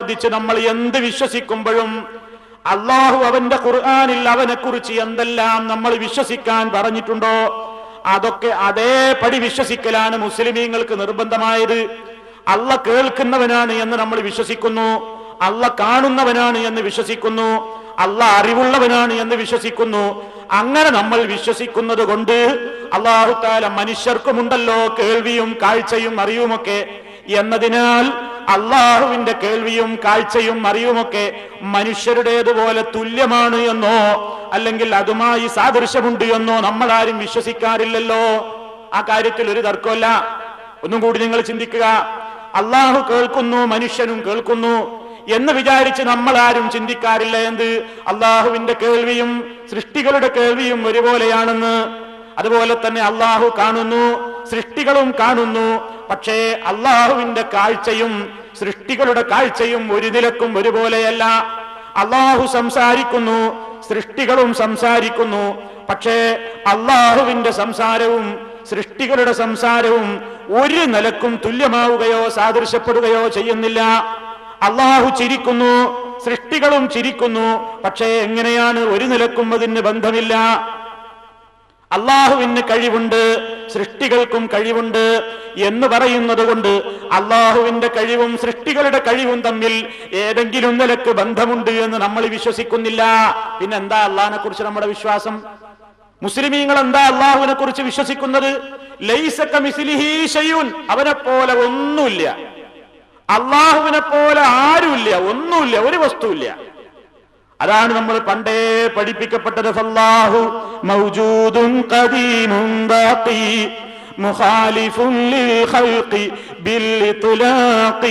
സംബന്ധിച്ച് നമ്മൾ എന്ത് വിശ്വസിക്കുമ്പോഴും അള്ളാഹു അവന്റെ ഖുർആാനിൽ അവനെ കുറിച്ച് എന്തെല്ലാം നമ്മൾ വിശ്വസിക്കാൻ പറഞ്ഞിട്ടുണ്ടോ അതൊക്കെ അതേപടി വിശ്വസിക്കലാണ് മുസ്ലിമീങ്ങൾക്ക് നിർബന്ധമായത് അല്ല കേൾക്കുന്നവനാണ് എന്ന് നമ്മൾ വിശ്വസിക്കുന്നു അല്ല കാണുന്നവനാണ് എന്ന് വിശ്വസിക്കുന്നു അല്ല അറിവുള്ളവനാണ് എന്ന് വിശ്വസിക്കുന്നു അങ്ങനെ നമ്മൾ വിശ്വസിക്കുന്നത് കൊണ്ട് അള്ളാഹു താല മനുഷ്യർക്കുമുണ്ടല്ലോ കേൾവിയും കാഴ്ചയും അറിവുമൊക്കെ എന്നതിനാൽ അള്ളാഹുവിന്റെ കേൾവിയും കാഴ്ചയും അറിവുമൊക്കെ മനുഷ്യരുടേതുപോലെ തുല്യമാണ് എന്നോ അല്ലെങ്കിൽ അതുമായി സാദൃശ്യമുണ്ട് എന്നോ നമ്മൾ ആരും വിശ്വസിക്കാറില്ലല്ലോ ആ കാര്യത്തിൽ ഒരു തർക്കമല്ല ഒന്നും കൂടി നിങ്ങൾ ചിന്തിക്കുക അള്ളാഹു കേൾക്കുന്നു മനുഷ്യനും കേൾക്കുന്നു എന്ന് വിചാരിച്ച് നമ്മൾ ആരും ചിന്തിക്കാറില്ല എന്ത് അള്ളാഹുവിന്റെ കേൾവിയും സൃഷ്ടികളുടെ കേൾവിയും ഒരുപോലെയാണെന്ന് അതുപോലെ തന്നെ അള്ളാഹു കാണുന്നു സൃഷ്ടികളും കാണുന്നു പക്ഷേ അള്ളാഹുവിന്റെ കാഴ്ചയും സൃഷ്ടികളുടെ കാഴ്ചയും ഒരു നിലക്കും ഒരുപോലെയല്ല അള്ളാഹു സംസാരിക്കുന്നു സൃഷ്ടികളും സംസാരിക്കുന്നു പക്ഷേ അള്ളാഹുവിന്റെ സംസാരവും സൃഷ്ടികളുടെ സംസാരവും ഒരു നിലക്കും തുല്യമാവുകയോ സാദൃശ്യപ്പെടുകയോ ചെയ്യുന്നില്ല അള്ളാഹു ചിരിക്കുന്നു സൃഷ്ടികളും ചിരിക്കുന്നു പക്ഷേ എങ്ങനെയാണ് ഒരു നിലക്കും അതിന് ബന്ധമില്ല അള്ളാഹുവിന് കഴിവുണ്ട് സൃഷ്ടികൾക്കും കഴിവുണ്ട് എന്ന് പറയുന്നത് കൊണ്ട് അള്ളാഹുവിന്റെ കഴിവും സൃഷ്ടികളുടെ കഴിവും തമ്മിൽ ഏതെങ്കിലും നിലക്ക് ബന്ധമുണ്ട് എന്ന് നമ്മൾ വിശ്വസിക്കുന്നില്ല പിന്നെ എന്താ അള്ളാഹിനെ കുറിച്ച് നമ്മുടെ വിശ്വാസം മുസ്ലിമീങ്ങൾ എന്താ അള്ളാഹുവിനെ കുറിച്ച് വിശ്വസിക്കുന്നത് ലൈസക്ക മിസ്ലിഹി ഷൈഉൻ. അവനെ പോലെ ഒന്നുമില്ല അള്ളാഹുവിനെ പോലെ ആരുമില്ല ഒന്നുമില്ല ഒരു വസ്തുവില്ല അതാണ് നമ്മൾ പണ്ടേ പഠിപ്പിക്കപ്പെട്ടത് ഫല്ലാഹു മൗജൂദുൻ ഖദീമുൻ ബാഖി മുഖാലിഫുൻ ലിൽ ഖൽഖി ബിൽ ഇത്ലാഖി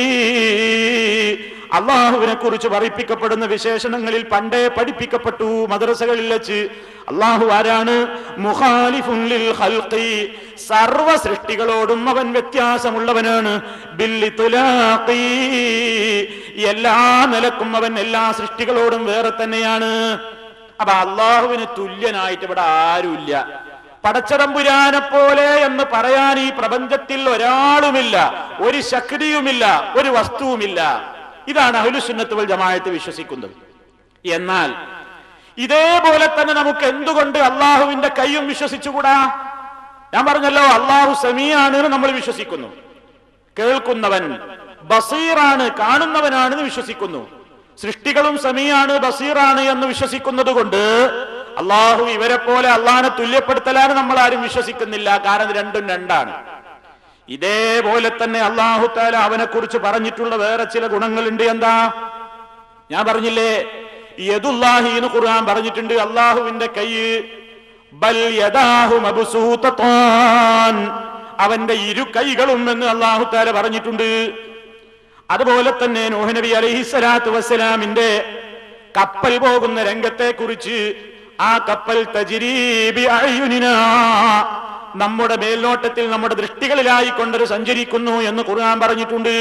അള്ളാഹുവിനെ കുറിച്ച് പറയിപ്പിക്കപ്പെടുന്ന വിശേഷണങ്ങളിൽ പണ്ടേ പഠിപ്പിക്കപ്പെട്ടു മദ്രസകളിൽ വെച്ച് അള്ളാഹു ആരാണ് മുഖാലിഫുൻ ലിൽ ഖൽഖി സർവ സൃഷ്ടികളോടും അവൻ വ്യത്യാസമുള്ളവനാണ് ബിൽ ഇത്ലാഖി എല്ലാ നിലക്കും അവൻ എല്ലാ സൃഷ്ടികളോടും വേറെ തന്നെയാണ് അപ്പൊ അള്ളാഹുവിന് തുല്യനായിട്ട് ഇവിടെ ആരുമില്ല പടച്ചതമ്പുരാനെ പോലെ എന്ന് പറയാൻ ഈ പ്രപഞ്ചത്തിൽ ഒരാളുമില്ല ഒരു ശക്തിയുമില്ല ഒരു വസ്തുവുമില്ല ഇതാണ് അഹുലുസുന്നത്ത് വൽ ജമാഅത്ത് വിശ്വസിക്കുന്നത് എന്നാൽ ഇതേപോലെ തന്നെ നമുക്ക് എന്തുകൊണ്ട് അള്ളാഹുവിന്റെ കൈയും വിശ്വസിച്ചുകൂടാ ഞാൻ പറഞ്ഞല്ലോ അള്ളാഹു സമീയാണ് എന്ന് നമ്മൾ വിശ്വസിക്കുന്നു കേൾക്കുന്നവൻ ബസീറാണ് കാണുന്നവനാണെന്ന് വിശ്വസിക്കുന്നു സൃഷ്ടികളും സമീയാണ് ബസീറാണ് എന്ന് വിശ്വസിക്കുന്നത് കൊണ്ട് അള്ളാഹു ഇവരെ പോലെ അള്ളാഹിനെ തുല്യപ്പെടുത്തലാണ് നമ്മൾ ആരും വിശ്വസിക്കുന്നില്ല കാരണം രണ്ടും രണ്ടാണ് ഇതേപോലെ തന്നെ അള്ളാഹു താല അവനെ കുറിച്ച് പറഞ്ഞിട്ടുള്ള വേറെ ചില ഗുണങ്ങളുണ്ട് എന്താ ഞാൻ പറഞ്ഞില്ലേ യദുല്ലാഹി എന്ന് ഖുർആൻ പറഞ്ഞിട്ടുണ്ട് അള്ളാഹുവിന്റെ കൈ ബൽ യദാഹു മബ്സൂതത്താൻ അവന്റെ ഇരു കൈകളും എന്ന് അള്ളാഹു താല പറഞ്ഞിട്ടുണ്ട് അതുപോലെ തന്നെ നൂഹ് നബി അലൈഹിസ്സലാത്തു വസ്സലാമിന്റെ കപ്പൽ പോകുന്ന രംഗത്തെ കുറിച്ച് ആ കപ്പൽ തജിരീബി അയ്യുനിനാ നമ്മുടെ മേൽനോട്ടത്തിൽ നമ്മുടെ ദൃഷ്ടികളിലായി കൊണ്ടൊരു സഞ്ചരിക്കുന്നു എന്ന് ഖുർആൻ പറഞ്ഞിട്ടുണ്ട്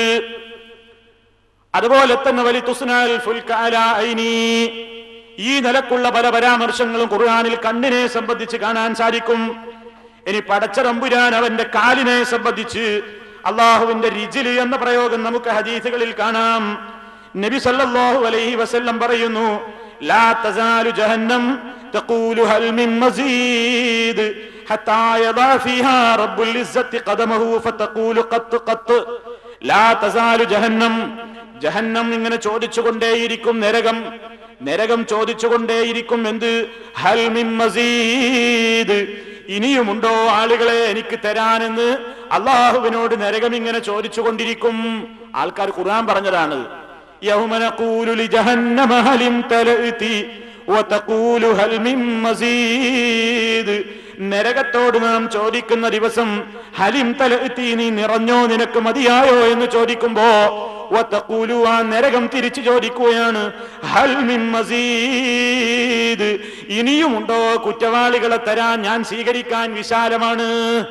അതുപോലെ തന്നെ വലി തുസ്നാൽ ഫുൽക്കാല ഐനി ഈ നിലക്കുള്ള പല പരാമർശങ്ങളും ഖുർആനിൽ കണ്ണിനെ സംബന്ധിച്ച് കാണാൻ സാധിക്കും ഇനി പടച്ചറമ്പുരാൻ അവന്റെ കാലിനെ സംബന്ധിച്ച് അള്ളാഹുവിന്റെ റിജില് എന്ന പ്രയോഗം നമുക്ക് ഹദീസുകളിൽ കാണാം നബി സല്ലല്ലാഹു അലൈഹി വസല്ലം പറയുന്നു ലാ തസാലു ജഹന്നം തഖൂലു ഹൽ മിൻ മസീദ് ഹത്താ യദാ ഫീഹാ റബ്ബുൽ ഇസ്സത്തി ഖദമഹു ഫതഖൂലു ഖത്ത് ഖത്ത് ലാ തസാലു ജഹന്നം ജഹന്നം ഇങ്ങനെ ചോദിച്ചുകൊണ്ടേയിരിക്കും നരകം നരകം ചോദിച്ചുകൊണ്ടേയിരിക്കും എന്ത് ഹൽ മിൻ മസീദ് ഇനിയുമുണ്ടോ ആളുകളെ എനിക്ക് തരാനെന്ന് അള്ളാഹുവിനോട് നരകം ഇങ്ങനെ ചോദിച്ചുകൊണ്ടിരിക്കും ആൾക്കാർ ഖുർആൻ പറഞ്ഞതാണ് യൗമ നഖൂലു ലിജഹന്നമ ഹലിം തലഅതി വതഖൂലു ഹൽ മിൻ മസീദ് നരകത്തോട് നാം ചോദിക്കുന്ന ദിവസം ഹലിം തലഅതി നീ നിറഞ്ഞോ നിനക്ക് മതിയായോ എന്ന് ചോദിക്കുമ്പോ വതഖൂലു ആ നരകം തിരിച്ചു ചോദിക്കുകയാണ് ഹൽ മിൻ മസീദ് ഇനിയുമുണ്ടോ കുറ്റവാളികളെ തരാൻ ഞാൻ സ്വീകരിക്കാൻ വിശാലമാണ്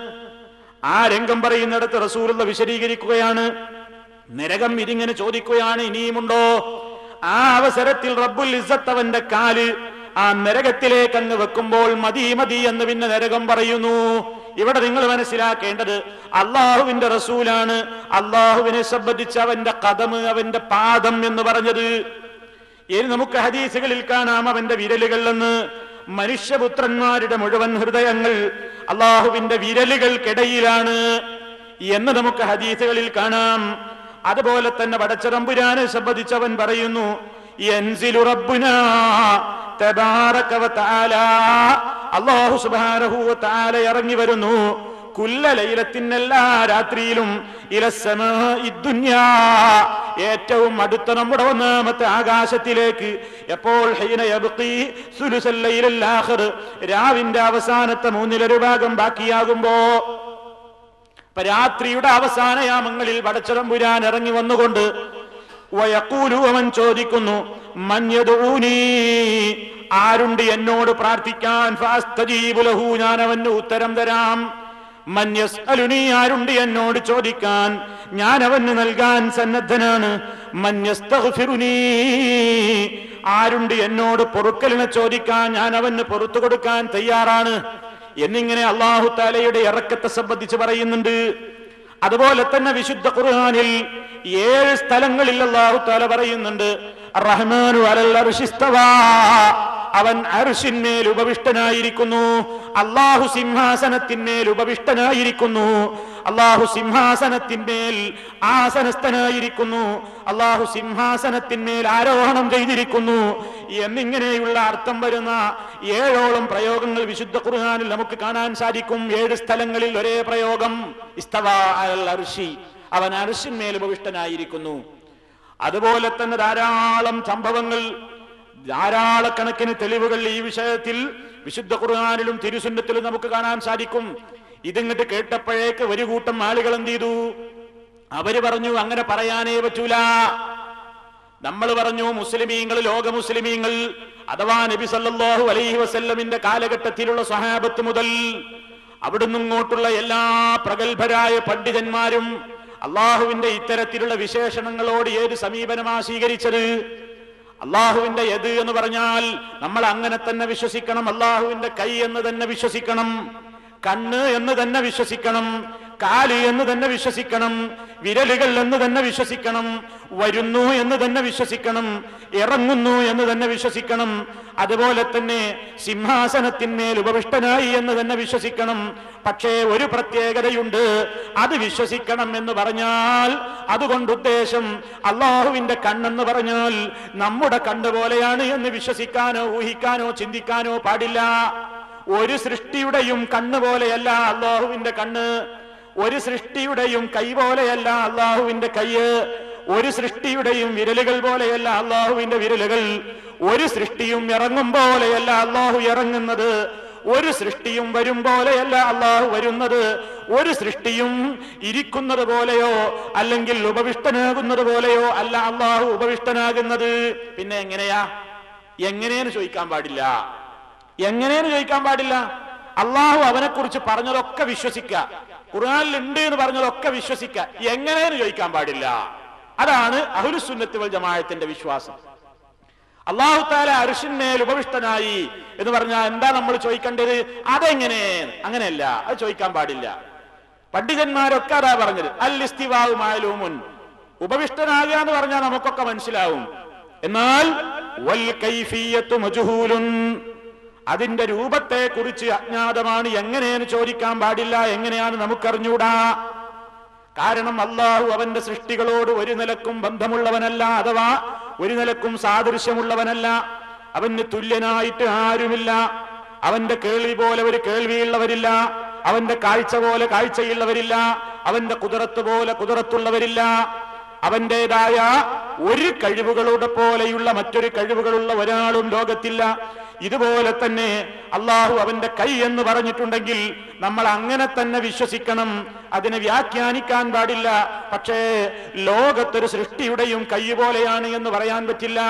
ആ രംഗം പറയുന്നിടത്ത് റസൂലുള്ള വിശദീകരിക്കുകയാണ് നരകം ഇതിങ്ങനെ ചോദിക്കുകയാണ് ഇനിയുമുണ്ടോ ആ അവസരത്തിൽ റബ്ബുൽ ഇസ്സത്ത് അവന്റെ കാല് ആ നരകത്തിലേക്ക് അങ്ങ് വെക്കുമ്പോൾ മതി മതി എന്ന് പിന്നെ നരകം പറയുന്നു ഇവിടെ നിങ്ങൾ മനസ്സിലാക്കേണ്ടത് അള്ളാഹുവിന്റെ റസൂലാണ് അള്ളാഹുവിനെ സംബന്ധിച്ച് അവന്റെ കഥമ് അവന്റെ പാദം എന്ന് പറഞ്ഞത് ഇനി നമുക്ക് ഹദീസുകളിൽ കാണാം അവന്റെ വിരലുകൾ എന്ന് മനുഷ്യപുത്രന്മാരുടെ മുഴുവൻ ഹൃദയങ്ങൾ അള്ളാഹുവിന്റെ വിരലുകൾക്കിടയിലാണ് എന്ന് നമുക്ക് ഹദീസുകളിൽ കാണാം അതുപോലെ തന്നെ വടച്ചറമ്പുരാനെ സംബന്ധിച്ചവൻ പറയുന്നു യൻസിലു റബ്ബുനാ തബാറക വതആല അല്ലാഹു സുബ്ഹാനഹു വതആല ഇറങ്ങി വരുന്നു കുല്ല ലൈലത്തിൻ എല്ലാ രാത്രിയിലും ഇലസ്സമാഇ ദുനിയാ ഏറ്റവും അടുത്ത നമ്മുടെ ഒന്നാമത്തെ ആകാശത്തിലേക്ക് എപ്പോൾ ഹീന യബ്ഖി സുലുസൽ ലൈലൽ ആഖിർ രാവിന്റെ അവസാനത്തെ മൂന്നിലൊരു ഭാഗം ബാക്കിയാകുമ്പോ അപ്പൊ രാത്രിയുടെ അവസാന യാമങ്ങളിൽ വടച്ചതമ്പുരാൻ ഇറങ്ങി വന്നുകൊണ്ട് വയക്കൂലു അവൻ ചോദിക്കുന്നു മഞ്ഞതൂനീ ആരുണ്ട് എന്നോട് പ്രാർത്ഥിക്കാൻ ഫാസ്തജീബുലഹു ഞാൻ അവന് ഉത്തരം തരാം മന്യസ് അലുനി ആരുണ്ട് എന്നോട് ചോദിക്കാൻ ഞാൻ അവന് നൽകാൻ സന്നദ്ധനാണ് മന്യസ്തഗ്ഫിറുനീ ആരുണ്ട് എന്നോട് പൊറുക്കലിനെ ചോദിക്കാൻ ഞാൻ അവന് പൊറത്തു കൊടുക്കാൻ തയ്യാറാണ് എന്നിങ്ങനെ അള്ളാഹു താലയുടെ ഇറക്കത്തെ സംബന്ധിച്ച് പറയുന്നുണ്ട് അതുപോലെ തന്നെ വിശുദ്ധ ഖുർആനിൽ ഏഴ് സ്ഥലങ്ങളിൽ അള്ളാഹു താല പറയുന്നുണ്ട് റഹ്മാനു അലൽ അർശിസ്തവാ അവൻ അർഷിന്മേൽ ഉപവിഷ്ടനായിരിക്കുന്നു അള്ളാഹു സിംഹാസനത്തിന്മേൽ ഉപവിഷ്ടനായിരിക്കുന്നു അള്ളാഹു സിംഹാസനത്തിന്മേൽ ആസനസ്ഥനായിരിക്കുന്നു അള്ളാഹു സിംഹാസനത്തിന്മേൽ ആരോഹണം ചെയ്തിരിക്കുന്നു എന്നിങ്ങനെയുള്ള അർത്ഥം വരുന്ന ഏഴോളം പ്രയോഗങ്ങൾ വിശുദ്ധ ഖുർആനിൽ നമുക്ക് കാണാൻ സാധിക്കും ഏഴ് സ്ഥലങ്ങളിൽ ഒരേ പ്രയോഗം ഇസ്തവാ അൽ അർഷി അവൻ അർഷിന്മേൽ ഉപവിഷ്ടനായിരിക്കുന്നു അതുപോലെ തന്നെ ധാരാളം സംഭവങ്ങൾ ധാരാളക്കണക്കിന് തെളിവുകൾ ഈ വിഷയത്തിൽ വിശുദ്ധ ഖുർആാനിലും തിരുസുന്നത്തിലും നമുക്ക് കാണാൻ സാധിക്കും ഇതിങ്ങോട്ട് കേട്ടപ്പോഴേക്ക് ഒരു കൂട്ടം ആളുകൾ എന്ത് ചെയ്തു അവര് പറഞ്ഞു അങ്ങനെ പറയാനേ പറ്റൂല നമ്മൾ പറഞ്ഞു മുസ്ലിമീങ്ങൾ ലോക മുസ്ലിമീങ്ങൾ അഥവാ നബി സല്ലല്ലാഹു അലൈഹി വസല്ലമിന്റെ കാലഘട്ടത്തിലുള്ള സഹാബത്ത് മുതൽ അവിടുന്ന് ഇങ്ങോട്ടുള്ള എല്ലാ പ്രഗത്ഭരായ പണ്ഡിതന്മാരും അള്ളാഹുവിന്റെ ഇത്തരത്തിലുള്ള വിശേഷണങ്ങളോട് ഏത് സമീപനമാ സ്വീകരിച്ചത് അള്ളാഹുവിന്റെ യത് എന്ന് പറഞ്ഞാൽ നമ്മൾ അങ്ങനെ തന്നെ വിശ്വസിക്കണം അള്ളാഹുവിന്റെ കൈ എന്ന് തന്നെ വിശ്വസിക്കണം കണ്ണ് എന്ന് തന്നെ വിശ്വസിക്കണം കാല് എന്ന് തന്നെ വിശ്വസിക്കണം വിരലുകൾ എന്ന് തന്നെ വിശ്വസിക്കണം വരുന്നു എന്ന് തന്നെ വിശ്വസിക്കണം ഇറങ്ങുന്നു എന്ന് തന്നെ വിശ്വസിക്കണം അതുപോലെ തന്നെ സിംഹാസനത്തിന്മേൽ ഉപവിഷ്ടനായി എന്ന് തന്നെ വിശ്വസിക്കണം പക്ഷേ ഒരു പ്രത്യേകതയുണ്ട് അത് വിശ്വസിക്കണം എന്ന് പറഞ്ഞാൽ അതുകൊണ്ട് ഉദ്ദേശം അള്ളാഹുവിന്റെ കണ്ണെന്ന് പറഞ്ഞാൽ നമ്മുടെ കണ്ണ് പോലെയാണ് എന്ന് വിശ്വസിക്കാനോ ഊഹിക്കാനോ ചിന്തിക്കാനോ പാടില്ല ഒരു സൃഷ്ടിയുടെയും കണ്ണ് പോലെയല്ല അള്ളാഹുവിന്റെ കണ്ണ് ഒരു സൃഷ്ടിയുടെയും കൈ പോലെയല്ല അള്ളാഹുവിന്റെ കൈയ് ഒരു സൃഷ്ടിയുടെയും വിരലുകൾ പോലെയല്ല അള്ളാഹുവിന്റെ വിരലുകൾ ഒരു സൃഷ്ടിയും ഇറങ്ങും പോലെയല്ല അള്ളാഹു ഇറങ്ങുന്നത് ഒരു സൃഷ്ടിയും വരും പോലെയല്ല അള്ളാഹു വരുന്നത് ഒരു സൃഷ്ടിയും ഇരിക്കുന്നത് പോലെയോ അല്ലെങ്കിൽ ഉപവിഷ്ടനാകുന്നത് പോലെയോ അല്ല അള്ളാഹു ഉപവിഷ്ടനാകുന്നത് പിന്നെ എങ്ങനെയാ എങ്ങനെയെന്ന് ചോദിക്കാൻ പാടില്ല എങ്ങനെയെന്ന് ചോദിക്കാൻ പാടില്ല അള്ളാഹു അവനെ കുറിച്ച് പറഞ്ഞതൊക്കെ വിശ്വസിക്കുക ഖുർആനിൽ ഉണ്ട് എന്ന് പറഞ്ഞതൊക്കെ വിശ്വസിക്കുക എങ്ങനെയെന്ന് ചോദിക്കാൻ പാടില്ല അതാണ് അഹുലുസുന്നത്ത് വൽ ജമാഅത്തിന്റെ വിശ്വാസം അള്ളാഹു താല അരിഷിന്മേൽ ഉപവിഷ്ടനായി എന്ന് പറഞ്ഞാൽ എന്താ നമ്മൾ ചോദിക്കേണ്ടത് അതെങ്ങനെ അങ്ങനെയല്ല അത് ചോദിക്കാൻ പാടില്ല പണ്ഡിതന്മാരൊക്കെ അതാ പറഞ്ഞത് അൽ ഇസ്തിവാവുമായാലും ഉപവിഷ്ടനാകുക എന്ന് പറഞ്ഞാൽ നമുക്കൊക്കെ മനസ്സിലാവും എന്നാൽ വൽ കൈഫിയത്തു മജുഹൂലുൻ അതിന്റെ രൂപത്തെ കുറിച്ച് അജ്ഞാതമാണ് എങ്ങനെയെന്ന് ചോദിക്കാൻ പാടില്ല എങ്ങനെയാണ് നമുക്കറിഞ്ഞൂടാ കാരണം അള്ളാഹു അവന്റെ സൃഷ്ടികളോട് ഒരു നിലക്കും ബന്ധമുള്ളവനല്ല അഥവാ ഒരു നിലക്കും സാദൃശ്യമുള്ളവനല്ല അവന് തുല്യനായിട്ട് ആരുമില്ല അവന്റെ കേൾവി പോലെ ഒരു കേൾവിയുള്ളവരില്ല അവന്റെ കാഴ്ച പോലെ കാഴ്ചയുള്ളവരില്ല അവന്റെ കുതിരത്ത് പോലെ കുതിരത്തുള്ളവരില്ല അവന്റേതായ ഒരു കഴിവുകളുടെ പോലെയുള്ള മറ്റൊരു കഴിവുകളുള്ള ഒരാളും ലോകത്തില്ല ഇതുപോലെ തന്നെ അള്ളാഹു അവന്റെ കൈ എന്ന് പറഞ്ഞിട്ടുണ്ടെങ്കിൽ നമ്മൾ അങ്ങനെ തന്നെ വിശ്വസിക്കണം അതിനെ വ്യാഖ്യാനിക്കാൻ പാടില്ല പക്ഷേ ലോകത്തൊരു സൃഷ്ടിയുടെയും കൈ പോലെയാണ് എന്ന് പറയാൻ പറ്റില്ല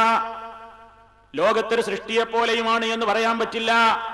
ലോകത്തൊരു സൃഷ്ടിയെ പോലെയുമാണ് എന്ന് പറയാൻ പറ്റില്ല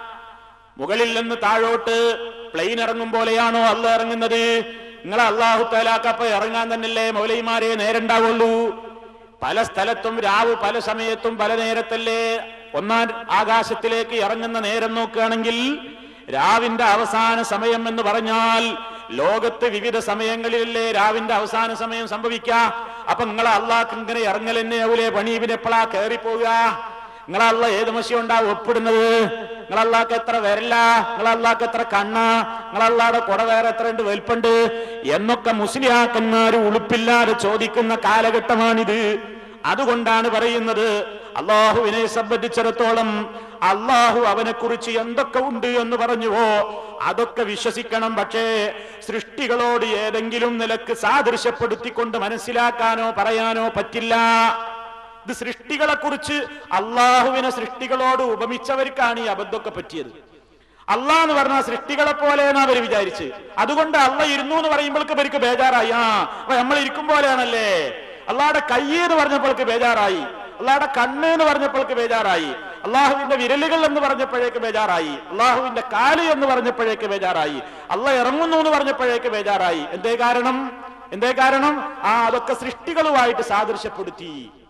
മുകളിൽ നിന്ന് താഴോട്ട് പ്ലെയിൻ ഇറങ്ങും പോലെയാണോ അല്ല ഇറങ്ങുന്നത് നിങ്ങൾ അള്ളാഹു താലാക്കപ്പ ഇറങ്ങാൻ തന്നെയല്ലേ മൗലൈമാരെ നേരണ്ടാവുള്ളൂ പല സ്ഥലത്തും രാവ് പല സമയത്തും പല നേരത്തല്ലേ ഒന്നാം ആകാശത്തിലേക്ക് ഇറങ്ങുന്ന നേരം നോക്കുകയാണെങ്കിൽ രാവിന്റെ അവസാന സമയം എന്ന് പറഞ്ഞാൽ ലോകത്ത് വിവിധ സമയങ്ങളിലല്ലേ രാവിന്റെ അവസാന സമയം സംഭവിക്ക അപ്പൊ നിങ്ങളെ അള്ളാഹ് ഇങ്ങനെ ഇറങ്ങലെന്നെ ആവൂലേ പണി പിന്നെ എപ്പോഴാ കയറിപ്പോവുക നിങ്ങളല്ല ഏത് മഷി ഉണ്ടാ ഒപ്പിടുന്നത് നിങ്ങളല്ലാക്ക് എത്ര വരല്ല നിങ്ങളല്ലാക്ക് എത്ര കണ്ണ നിങ്ങളല്ലാടെ കുട വേറെ എത്ര ഉണ്ട് വലിപ്പുണ്ട് എന്നൊക്കെ മുസ്ലിയാക്കന്മാര് ഉളുപ്പില്ലാതെ ചോദിക്കുന്ന കാലഘട്ടമാണിത് അതുകൊണ്ടാണ് പറയുന്നത് അള്ളാഹുവിനെ സംബന്ധിച്ചിടത്തോളം അള്ളാഹു അവനെ കുറിച്ച് എന്തൊക്കെ ഉണ്ട് എന്ന് പറഞ്ഞുവോ അതൊക്കെ വിശ്വസിക്കണം പക്ഷേ സൃഷ്ടികളോട് ഏതെങ്കിലും നിലക്ക് സാദൃശ്യപ്പെടുത്തിക്കൊണ്ട് മനസ്സിലാക്കാനോ പറയാനോ പറ്റില്ല ഇത് സൃഷ്ടികളെ കുറിച്ച് അള്ളാഹുവിനെ സൃഷ്ടികളോട് ഉപമിച്ചവർക്കാണ് ഈ അബദ്ധമൊക്കെ പറ്റിയത് അള്ളാഹ് എന്ന് പറഞ്ഞ സൃഷ്ടികളെ പോലെയാണ് അവർ വിചാരിച്ച് അതുകൊണ്ട് അള്ള ഇരുന്നു എന്ന് പറയുമ്പോൾക്ക് ഇവർക്ക് ബേജാറായി ആ അപ്പൊ നമ്മൾ ഇരിക്കും പോലെയാണല്ലേ അള്ളാഹുടെ കൈ എന്ന് പറഞ്ഞപ്പോൾക്ക് ബേജാറായി അള്ളാഹുടെ കണ്ണ് എന്ന് പറഞ്ഞപ്പോൾക്ക് ബേജാറായി അള്ളാഹുവിന്റെ വിരലുകൾ എന്ന് പറഞ്ഞപ്പോഴേക്ക് ബേജാറായി അള്ളാഹുവിന്റെ കാല് എന്ന് പറഞ്ഞപ്പോഴേക്ക് ബേജാറായി അള്ള ഇറങ്ങുന്നു എന്ന് പറഞ്ഞപ്പോഴേക്ക് ബേജാറായി എന്തേ കാരണം എന്തേ കാരണം ആ അതൊക്കെ സൃഷ്ടികളുമായിട്ട് സാദൃശ്യപ്പെടുത്തി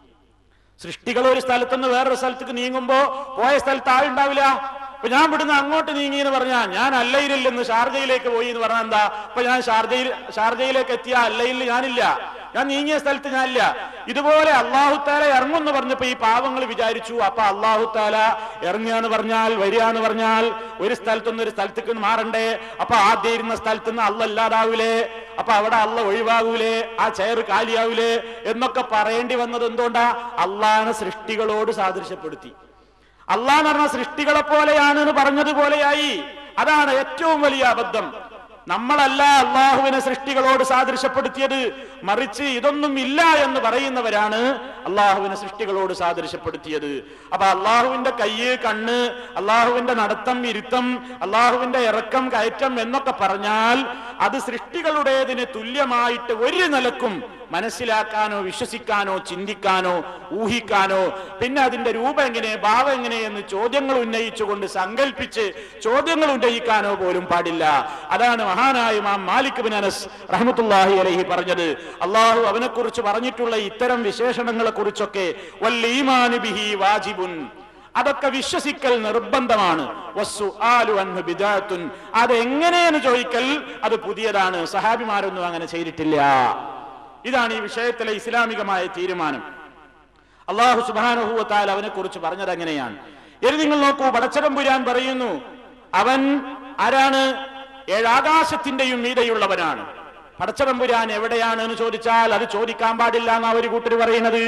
സൃഷ്ടികൾ ഒരു സ്ഥലത്തുനിന്ന് വേറൊരു സ്ഥലത്തേക്ക് നീങ്ങുമ്പോ പോയ സ്ഥലത്ത് ആളുണ്ടാവില്ല ഇപ്പൊ ഞാൻ ഇവിടുന്ന് അങ്ങോട്ട് നീങ്ങി എന്ന് പറഞ്ഞാ ഞാൻ അല്ലയിലിൽ നിന്ന് ഷാർജയിലേക്ക് പോയി എന്ന് പറഞ്ഞാൽ എന്താ ഇപ്പൊ ഞാൻ ഷാർജയിൽ ഷാർജയിലേക്ക് എത്തിയ അല്ലയിൽ ഞാനില്ല ഞാൻ നീങ്ങിയ സ്ഥലത്ത് ഞാനില്ല ഇതുപോലെ അള്ളാഹുത്താല ഇറങ്ങുമെന്ന് പറഞ്ഞപ്പോ ഈ പാവങ്ങൾ വിചാരിച്ചു അപ്പൊ അള്ളാഹുത്താല ഇറങ്ങുകയെന്ന് പറഞ്ഞാൽ വരികയെന്ന് പറഞ്ഞാൽ ഒരു സ്ഥലത്തുനിന്ന് ഒരു സ്ഥലത്തേക്ക് മാറണ്ടേ അപ്പൊ ആദ്യം ഇരുന്ന സ്ഥലത്ത് നിന്ന് അല്ല ഇല്ലാതാവൂലേ അപ്പൊ അവിടെ അല്ല ഒഴിവാകൂലേ ആ ചെയർ കാലിയാവൂലേ എന്നൊക്കെ പറയേണ്ടി വന്നത് എന്തുകൊണ്ടാ അള്ളാഹനെ സൃഷ്ടികളോട് സാദൃശ്യപ്പെടുത്തി അള്ളാഹ് പറഞ്ഞ സൃഷ്ടികളെ പോലെയാണ് എന്ന് പറഞ്ഞതുപോലെയായി അതാണ് ഏറ്റവും വലിയ അബദ്ധം നമ്മളല്ല അള്ളാഹുവിനെ സൃഷ്ടികളോട് സാദൃശ്യപ്പെടുത്തിയത് മറിച്ച് ഇതൊന്നും ഇല്ല എന്ന് പറയുന്നവരാണ് അള്ളാഹുവിനെ സൃഷ്ടികളോട് സാദൃശ്യപ്പെടുത്തിയത് അപ്പൊ അള്ളാഹുവിന്റെ കയ്യ് കണ്ണ് അള്ളാഹുവിന്റെ നടത്തം ഇരുത്തം അള്ളാഹുവിന്റെ ഇറക്കം കയറ്റം എന്നൊക്കെ പറഞ്ഞാൽ അത് സൃഷ്ടികളുടേതിന് തുല്യമായിട്ട് ഒരു നിലക്കും മനസ്സിലാക്കാനോ വിശ്വസിക്കാനോ ചിന്തിക്കാനോ ഊഹിക്കാനോ പിന്നെ അതിന്റെ രൂപം എങ്ങനെ ഭാവം എങ്ങനെ എന്ന് ചോദ്യങ്ങൾ ഉന്നയിച്ചുകൊണ്ട് സങ്കല്പിച്ച് ചോദ്യങ്ങൾ ഉന്നയിക്കാനോ പോലും പാടില്ല അതാണ് മഹാനായ മാം മാലിക് ബിൻ അനസ് റഹ്മത്തുല്ലാഹി അലൈഹി പറഞ്ഞത് അള്ളാഹു അവനെ കുറിച്ച് പറഞ്ഞിട്ടുള്ള ഇത്തരം വിശേഷണങ്ങളെ കുറിച്ചൊക്കെ വല്ലീമാനു ബിഹി വാജിബുൻ അതൊക്കെ വിശ്വസിക്കൽ നിർബന്ധമാണ് വസ്സുആലു അൻഹു ബിദഅത്തുൻ. അത് എങ്ങനെയെന്ന് ചോദിക്കൽ അത് പുതിയതാണ് സഹാബിമാരൊന്നും അങ്ങനെ ചെയ്തിട്ടില്ല ഇതാണ് ഈ വിഷയത്തിലെ ഇസ്ലാമികമായ തീരുമാനം അള്ളാഹു സുബാനുഭൂവത്താൽ അവനെ കുറിച്ച് പറഞ്ഞത് എങ്ങനെയാണ് ഇനി നിങ്ങൾ നോക്കൂ പടച്ചതമ്പുരാൻ പറയുന്നു അവൻ ആരാണ് ഏഴാകാശത്തിന്റെയും മീതയുള്ളവനാണ് പടച്ചതമ്പുരാൻ എവിടെയാണ് എന്ന് ചോദിച്ചാൽ അത് ചോദിക്കാൻ പാടില്ല എന്നാ ഒരു കൂട്ടർ പറയുന്നത്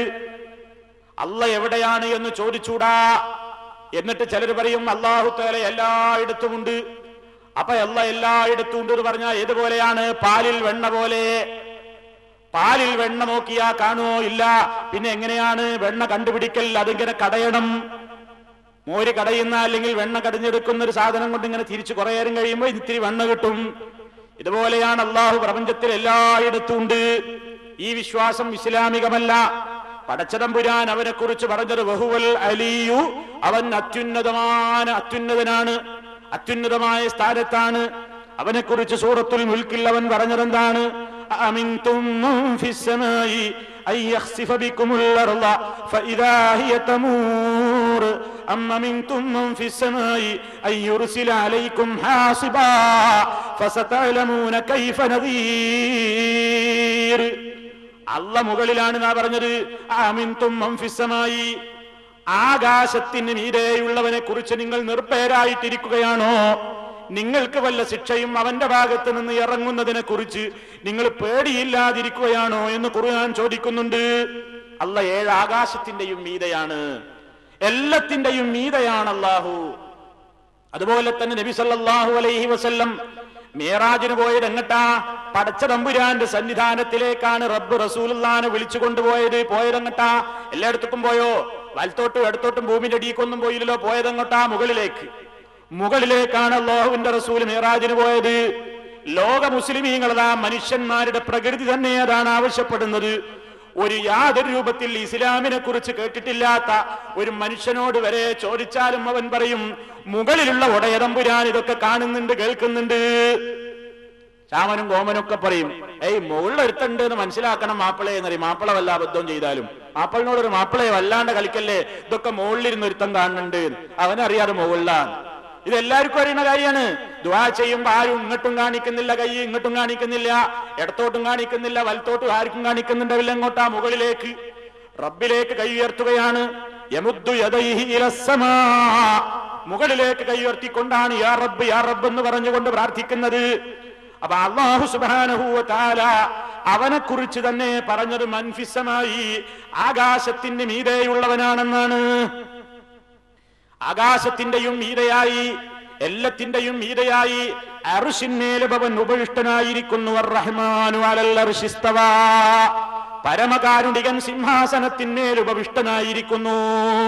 അല്ല എവിടെയാണ് എന്ന് ചോദിച്ചൂടാ എന്നിട്ട് ചിലർ പറയും അള്ളാഹു തേല എല്ലായിടത്തുമുണ്ട് അപ്പൊ അല്ല എല്ലായിടത്തും ഉണ്ട് എന്ന് പറഞ്ഞാൽ ഏതുപോലെയാണ് പാലിൽ വെണ്ണ പോലെ പാലിൽ വെണ്ണ നോക്കിയാ കാണുമോ ഇല്ല പിന്നെ എങ്ങനെയാണ് വെണ്ണ കണ്ടുപിടിക്കൽ അതിങ്ങനെ കടയണം മോര് കടയുന്ന അല്ലെങ്കിൽ വെണ്ണ കടഞ്ഞെടുക്കുന്ന ഒരു സാധനം കൊണ്ട് ഇങ്ങനെ തിരിച്ചു കുറെ നേരം കഴിയുമ്പോൾ ഇത്തിരി വെണ്ണ കിട്ടും ഇതുപോലെയാണ് അള്ളാഹു പ്രപഞ്ചത്തിൽ എല്ലായിടത്തും ഉണ്ട് ഈ വിശ്വാസം ഇസ്ലാമികമല്ല പടച്ചതമ്പുരാൻ അവനെ കുറിച്ച് പറഞ്ഞത് ബഹുവൽ അലിയു അവൻ അത്യുന്നതமான അത്യുന്നതനാണ് അത്യുന്നതമായ സ്ഥാനത്താണ് അവനെ കുറിച്ച് സൂറത്തുൽ മുൽക്കിൽ അവൻ പറഞ്ഞതെന്താണ് أأمنتم من في السماء أن يخسف بكم الأرض فإذا هي تمور أم أمنتم من في السماء أن يرسل عليكم حاصبا فستعلمون كيف نذير അല്ല മുകളിലാണ് നാ പറഞ്ഞത് ആമിൻതും മംഫിസമായി ആകാശത്തിന് മീരെയുള്ളവനെ കുറിച്ച് നിങ്ങൾ നിർഭയരായിട്ടിരിക്കുകയാണോ നിങ്ങൾക്ക് വല്ല ശിക്ഷയും അവന്റെ ഭാഗത്ത് നിന്ന് ഇറങ്ങുന്നതിനെ കുറിച്ച് നിങ്ങൾ പേടിയില്ലാതിരിക്കുകയാണോ എന്ന് ഖുർആൻ ചോദിക്കുന്നുണ്ട് അല്ല ഏഴ് ആകാശത്തിന്റെയും മീതയാണ് എല്ലാത്തിന്റെയും മീതയാണ് അള്ളാഹു അതുപോലെ തന്നെ നബി സല്ലല്ലാഹു അലൈഹി വസല്ലം മേറാജിന് പോയത് എങ്ങട്ടാ പടച്ച തമ്പുരാന്റെ സന്നിധാനത്തിലേക്കാണ് റബ്ബ് റസൂലുള്ളാനെ വിളിച്ചു കൊണ്ടുപോയത് പോയതെങ്ങട്ടാ എല്ലായിടത്തും പോയോ വലത്തോട്ടും ഇടത്തോട്ടും ഭൂമിന്റെ അടിയിക്കൊന്നും പോയില്ലല്ലോ പോയതെങ്ങോട്ടാ മുകളിലേക്ക് മുകളിലേക്കാണ് അള്ളാഹുവിന്റെ റസൂൽ മേറാജിന് പോയത് ലോക മുസ്ലിമീങ്ങളതാ മനുഷ്യന്മാരുടെ പ്രകൃതി തന്നെ അതാണ് ആവശ്യപ്പെടുന്നത് ഒരു യാതൊരു രൂപത്തിൽ ഇസ്ലാമിനെ കുറിച്ച് കേട്ടിട്ടില്ലാത്ത ഒരു മനുഷ്യനോട് വരെ ചോദിച്ചാലും അവൻ പറയും മുകളിലുള്ള ഉടയതമ്പുരാൻ ഇതൊക്കെ കാണുന്നുണ്ട് കേൾക്കുന്നുണ്ട് രാമനും ഗോമനും ഒക്കെ പറയും ഏയ് മുകളിൽ ഒരുത്തുണ്ട് എന്ന് മനസ്സിലാക്കണം മാപ്പിളയെ എന്നറിയും മാപ്പിള വല്ല അബദ്ധം ചെയ്താലും മാപ്പിളിനോട് ഒരു മാപ്പിളയെ വല്ലാണ്ട് കളിക്കല്ലേ ഇതൊക്കെ മുകളിലിരുന്ന് ഒരുത്തം കാണുന്നുണ്ട് അവനറിയാതെ മുകളിലാണ് ഇതെല്ലാവർക്കും അറിയുന്ന കാര്യമാണ് ദുആ ചെയ്യുമ്പോ ആരും ഇങ്ങോട്ടും കാണിക്കുന്നില്ല കൈ ഇങ്ങോട്ടും കാണിക്കുന്നില്ല ഇടത്തോട്ടും കാണിക്കുന്നില്ല വലത്തോട്ടും ആർക്കും കാണിക്കുന്നുണ്ടാവില്ല എങ്ങോട്ടാ മുകളിലേക്ക് റബ്ബിലേക്ക് കൈ ഉയർത്തുകയാണ് യമുദ്ദു യദൈഹി ഇലസ്സമാ. മുകളിലേക്ക് കൈ ഉയർത്തിക്കൊണ്ടാണ് യാ റബ്ബ് യാ റബ്ബ് എന്ന് പറഞ്ഞുകൊണ്ട് പ്രാർത്ഥിക്കുന്നത് അപ്പൊ അള്ളാഹു സുബാനഹുവ താല അവനെ കുറിച്ച് തന്നെ പറഞ്ഞത് മൻഫിസമായി ആകാശത്തിന് മീതെയുള്ളവനാണെന്നാണ് ആകാശത്തിന്റെയും മീതയായി എല്ലാത്തിന്റെയും മീതയായി അറുഷിന്മേല് ഭവൻ ഉപവിഷ്ടനായിരിക്കുന്നു റഹ്മാനു അലൽ അർശിസ്തവാ. പരമകാരുണികൻ സിംഹാസനത്തിന്മേൽ ഉപവിഷ്ടനായിരിക്കുന്നു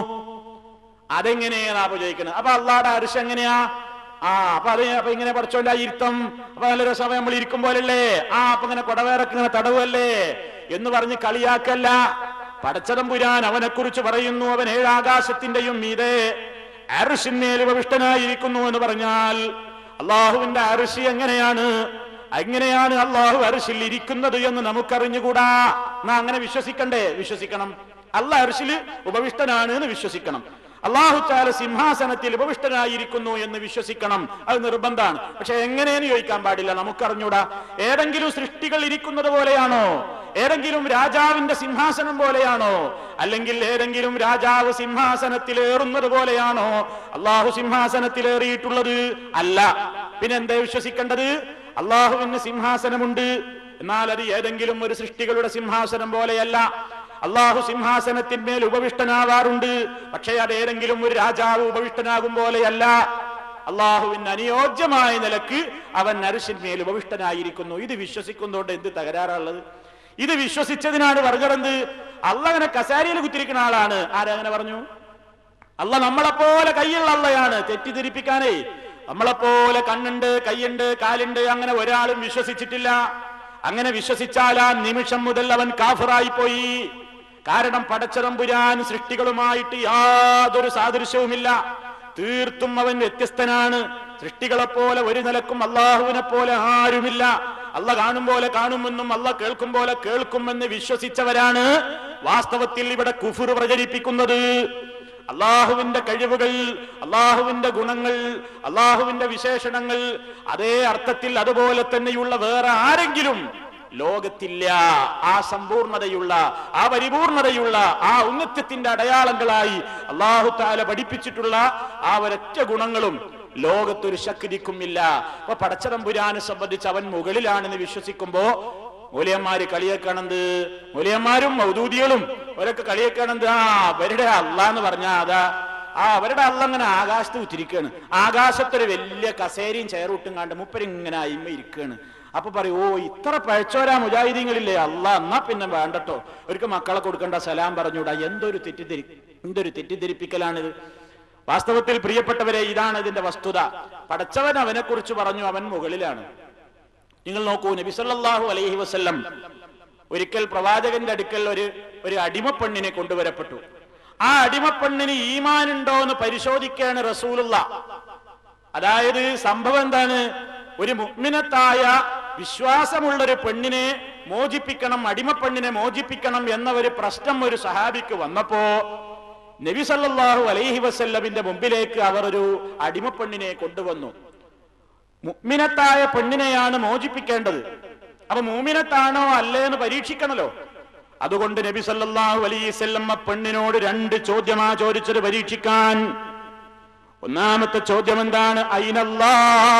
അതെങ്ങനെയാ അപ്പൊ ചോദിക്കുന്നത് അപ്പൊ അള്ളാടെ അരിശ് എങ്ങനെയാ ആ അപ്പൊ അത് അപ്പൊ ഇങ്ങനെ പഠിച്ചോണ്ട ഇരുത്തം അപ്പൊ നല്ല രസം നമ്മൾ ഇരിക്കും പോലല്ലേ ആ അപ്പൊ ഇങ്ങനെ കൊടവേറൊക്കെ ഇങ്ങനെ തടവല്ലേ എന്ന് പറഞ്ഞ് കളിയാക്കല്ല പടച്ചതം പുരാൻ അവനെ കുറിച്ച് പറയുന്നു അവൻ ഏഴാകാശത്തിന്റെയും മീതെ അരിശിന്മേൽ ഉപവിഷ്ടനായിരിക്കുന്നു എന്ന് പറഞ്ഞാൽ അള്ളാഹുവിന്റെ അരിശി എങ്ങനെയാണ് എങ്ങനെയാണ് അള്ളാഹു അരിശിൽ ഇരിക്കുന്നത് എന്ന് നമുക്കറിഞ്ഞുകൂടാ നാ അങ്ങനെ വിശ്വസിക്കണ്ടേ വിശ്വസിക്കണം അള്ളാഹ് അരിശിൽ ഉപവിഷ്ടനാണ് എന്ന് വിശ്വസിക്കണം അള്ളാഹു താല സിംഹാസനത്തിൽ ഉപവിഷ്ടനായിരിക്കുന്നു എന്ന് വിശ്വസിക്കണം അത് നിർബന്ധമാണ് പക്ഷെ എങ്ങനെയെന്ന് ചോദിക്കാൻ പാടില്ല നമുക്കറിഞ്ഞൂടാ ഏതെങ്കിലും സൃഷ്ടികൾ ഇരിക്കുന്നത് പോലെയാണോ ഏതെങ്കിലും രാജാവിന്റെ സിംഹാസനം പോലെയാണോ അല്ലെങ്കിൽ ഏതെങ്കിലും രാജാവ് സിംഹാസനത്തിൽ ഏറുന്നത് പോലെയാണോ അള്ളാഹു സിംഹാസനത്തിൽ ഏറിയിട്ടുള്ളത് അല്ല പിന്നെന്താ വിശ്വസിക്കേണ്ടത് അള്ളാഹുവിന് സിംഹാസനമുണ്ട് എന്നാൽ അത് ഏതെങ്കിലും ഒരു സൃഷ്ടികളുടെ സിംഹാസനം പോലെയല്ല അള്ളാഹു സിംഹാസനത്തിന്മേൽ ഉപവിഷ്ടനാവാറുണ്ട് പക്ഷേ അത് ഏതെങ്കിലും ഒരു രാജാവ് ഉപവിഷ്ടനാകും പോലെയല്ല അള്ളാഹുവിന് അനുയോജ്യമായ നിലക്ക് അവൻ നരുഷിന്മേൽ ഉപവിഷ്ടനായിരിക്കുന്നു ഇത് വിശ്വസിക്കുന്നതുകൊണ്ട് എന്ത് തകരാറുള്ളത് ഇത് വിശ്വസിച്ചതിനാണ് പറഞ്ഞതെന്ത് അള്ള അങ്ങനെ കസാരയിൽ കുത്തിരിക്കുന്ന ആളാണ് ആരങ്ങനെ പറഞ്ഞു അല്ല നമ്മളെപ്പോലെ കൈയുള്ള അള്ളയാണ് തെറ്റിദ്ധരിപ്പിക്കാനേ നമ്മളെപ്പോലെ കണ്ണുണ്ട് കൈയുണ്ട് കാലുണ്ട് അങ്ങനെ ഒരാളും വിശ്വസിച്ചിട്ടില്ല അങ്ങനെ വിശ്വസിച്ചാൽ ആ നിമിഷം മുതൽ അവൻ കാഫറായി പോയി കാരണം പടച്ചതമ്പുരാൻ സൃഷ്ടികളുമായിട്ട് യാതൊരു സാദൃശ്യവുമില്ല തീർത്തും അവൻ വ്യത്യസ്തനാണ് സൃഷ്ടികളെ പോലെ ഒരു നിലക്കും അള്ളാഹുവിനെ പോലെ ആരുമില്ല അല്ല കാണും പോലെ കാണുമെന്നും അല്ല കേൾക്കും പോലെ കേൾക്കുമെന്ന് വിശ്വസിച്ചവരാണ് വാസ്തവത്തിൽ ഇവിടെ കുഫുർ പ്രചരിപ്പിക്കുന്നത് അള്ളാഹുവിന്റെ കഴിവുകൾ അള്ളാഹുവിന്റെ ഗുണങ്ങൾ അള്ളാഹുവിന്റെ വിശേഷണങ്ങൾ അതേ അർത്ഥത്തിൽ അതുപോലെ തന്നെയുള്ള വേറെ ആരെങ്കിലും ലോകത്തില്ല ആ സമ്പൂർണതയുള്ള ആ പരിപൂർണതയുള്ള ആ ഉന്നത്യത്തിന്റെ അടയാളങ്ങളായി അള്ളാഹു താല പഠിപ്പിച്ചിട്ടുള്ള ആ ഒരൊറ്റ ഗുണങ്ങളും ലോകത്തൊരു ശക്തിക്കും ഇല്ല അപ്പൊ പടച്ചതമ്പുരാനെ സംബന്ധിച്ച് അവൻ മുകളിലാണെന്ന് വിശ്വസിക്കുമ്പോ മൂലിയന്മാര് കളിയേക്കണത് മൂലിയന്മാരും മൗദൂദികളും അവരൊക്കെ കളിയേക്കണത് ആ അവരുടെ അല്ല എന്ന് പറഞ്ഞാ അതാ ആ അവരുടെ അല്ല അങ്ങനെ ആകാശത്ത് ഉത്തിരിക്കാണ് ആകാശത്തൊരു വലിയ കസേരയും ചെയറൂട്ടും കണ്ട് മുപ്പരിങ്ങനെ അയിമ ഇരിക്കാണ് അപ്പൊ പറയും ഓ ഇത്ര പഴച്ചോരാ മുജാഹിദീങ്ങളില്ലേ അല്ല എന്നാ പിന്നെ വേണ്ടട്ടോ ഒരിക്കൽ മക്കളെ കൊടുക്കേണ്ട സലാം പറഞ്ഞൂടാ എന്തൊരു തെറ്റിദ്ധരി എന്തൊരു തെറ്റിദ്ധരിപ്പിക്കലാണിത് വാസ്തവത്തിൽ പ്രിയപ്പെട്ടവരെ ഇതാണ് ഇതിന്റെ വസ്തുത പടച്ചവൻ അവനെ കുറിച്ച് പറഞ്ഞു അവൻ മുകളിലാണ് നിങ്ങൾ നോക്കൂ നബി സല്ലല്ലാഹു അലൈഹി വസല്ലം ഒരിക്കൽ പ്രവാചകന്റെ അടുക്കൽ ഒരു ഒരു അടിമപ്പെണ്ണിനെ കൊണ്ടുവരപ്പെട്ടു ആ അടിമപ്പെണ്ണിന് ഈമാനുണ്ടോ എന്ന് പരിശോധിക്കുകയാണ് റസൂലുള്ള അതായത് സംഭവം എന്താണ് ഒരു മുഗ്മിനത്തായ വിശ്വാസമുള്ള ഒരു പെണ്ണിനെ മോചിപ്പിക്കണം അടിമപ്പെണ്ണിനെ മോചിപ്പിക്കണം എന്ന ഒരു പ്രശ്നം ഒരു സഹാബിക്ക് വന്നപ്പോ നബി സല്ലല്ലാഹു അലൈഹി വസല്ലമിന്റെ മുമ്പിലേക്ക് അവർ ഒരു അടിമപ്പെണ്ണിനെ കൊണ്ടുവന്നു മുഗ്മിനത്തായ പെണ്ണിനെയാണ് മോചിപ്പിക്കേണ്ടത് അപ്പൊ മൂമിനത്താണോ അല്ലേ എന്ന് പരീക്ഷിക്കണല്ലോ അതുകൊണ്ട് നബി സല്ലല്ലാഹു അലൈഹി വസല്ലം ആ പെണ്ണിനോട് രണ്ട് ചോദ്യമാ ചോദിച്ചത് പരീക്ഷിക്കാൻ ഒന്നാമത്തെ ചോദ്യം എന്താണ് അയിനല്ലാ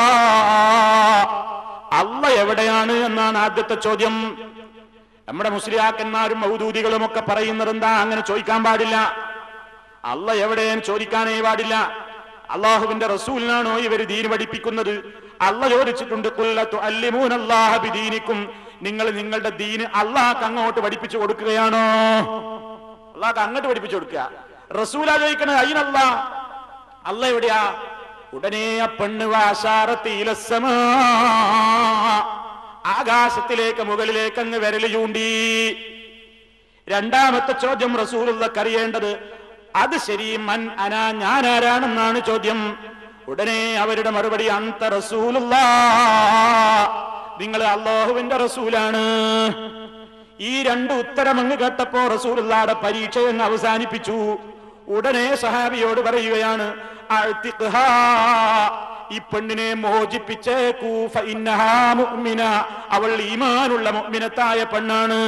അല്ല എവിടെയാണ് എന്നാണ് ആദ്യത്തെ ചോദ്യം നമ്മുടെ മുസ്ലിയാക്കന്മാരും മൗദൂദികളും ഒക്കെ പറയുന്നത് എന്താ അങ്ങനെ ചോദിക്കാൻ പാടില്ല അല്ല എവിടെയും ചോദിക്കാനേ പാടില്ല അള്ളാഹുവിന്റെ റസൂലിനാണോ ഇവർ ദീന് പഠിപ്പിക്കുന്നത് അല്ല ചോദിച്ചിട്ടുണ്ട് കുല്ലത്തു അല്ലിമൂനല്ലാഹ ബിദീനിക്കും നിങ്ങൾ നിങ്ങളുടെ ദീന് അള്ളാഹ് അങ്ങോട്ട് പഠിപ്പിച്ചു കൊടുക്കുകയാണോ അള്ളാഹ് അങ്ങോട്ട് പഠിപ്പിച്ചു കൊടുക്കുക റസൂല ചോദിക്കണത് അയിനല്ല അല്ല എവിടെയാ ഉടനെ ആ പെണ്ണ് വാശാറത്തിയിലസമാ ആകാശത്തിലേക്ക് മുകളിലേക്ക് അങ്ങ് വിരല് ചൂണ്ടി രണ്ടാമത്തെ ചോദ്യം റസൂലുള്ളക്ക് അറിയേണ്ടത് അത് ശരി മൻ അന ഞാൻ ആരാണെന്നാണ് ചോദ്യം ഉടനെ അവരുടെ മറുപടി അന്ത റസൂലുള്ള നിങ്ങൾ അള്ളാഹുവിന്റെ റസൂലാണ് ഈ രണ്ട് ഉത്തരം അങ്ങ് കേട്ടപ്പോ റസൂലുള്ളാടെ പരീക്ഷ അങ്ങ് അവസാനിപ്പിച്ചു ഉടനെ സഹാബിയോട് പറയുകയാണ് അഴ്ത്തിഖ്ഹാ. ഈ പെണ്ണിനെ മോചിപ്പിച്ചേക്കൂ ഫഇന്നഹാ മുഅ്മിന അവൾ ഈമാനുള്ള മുഅ്മിനത്തായ പെണ്ണാണ്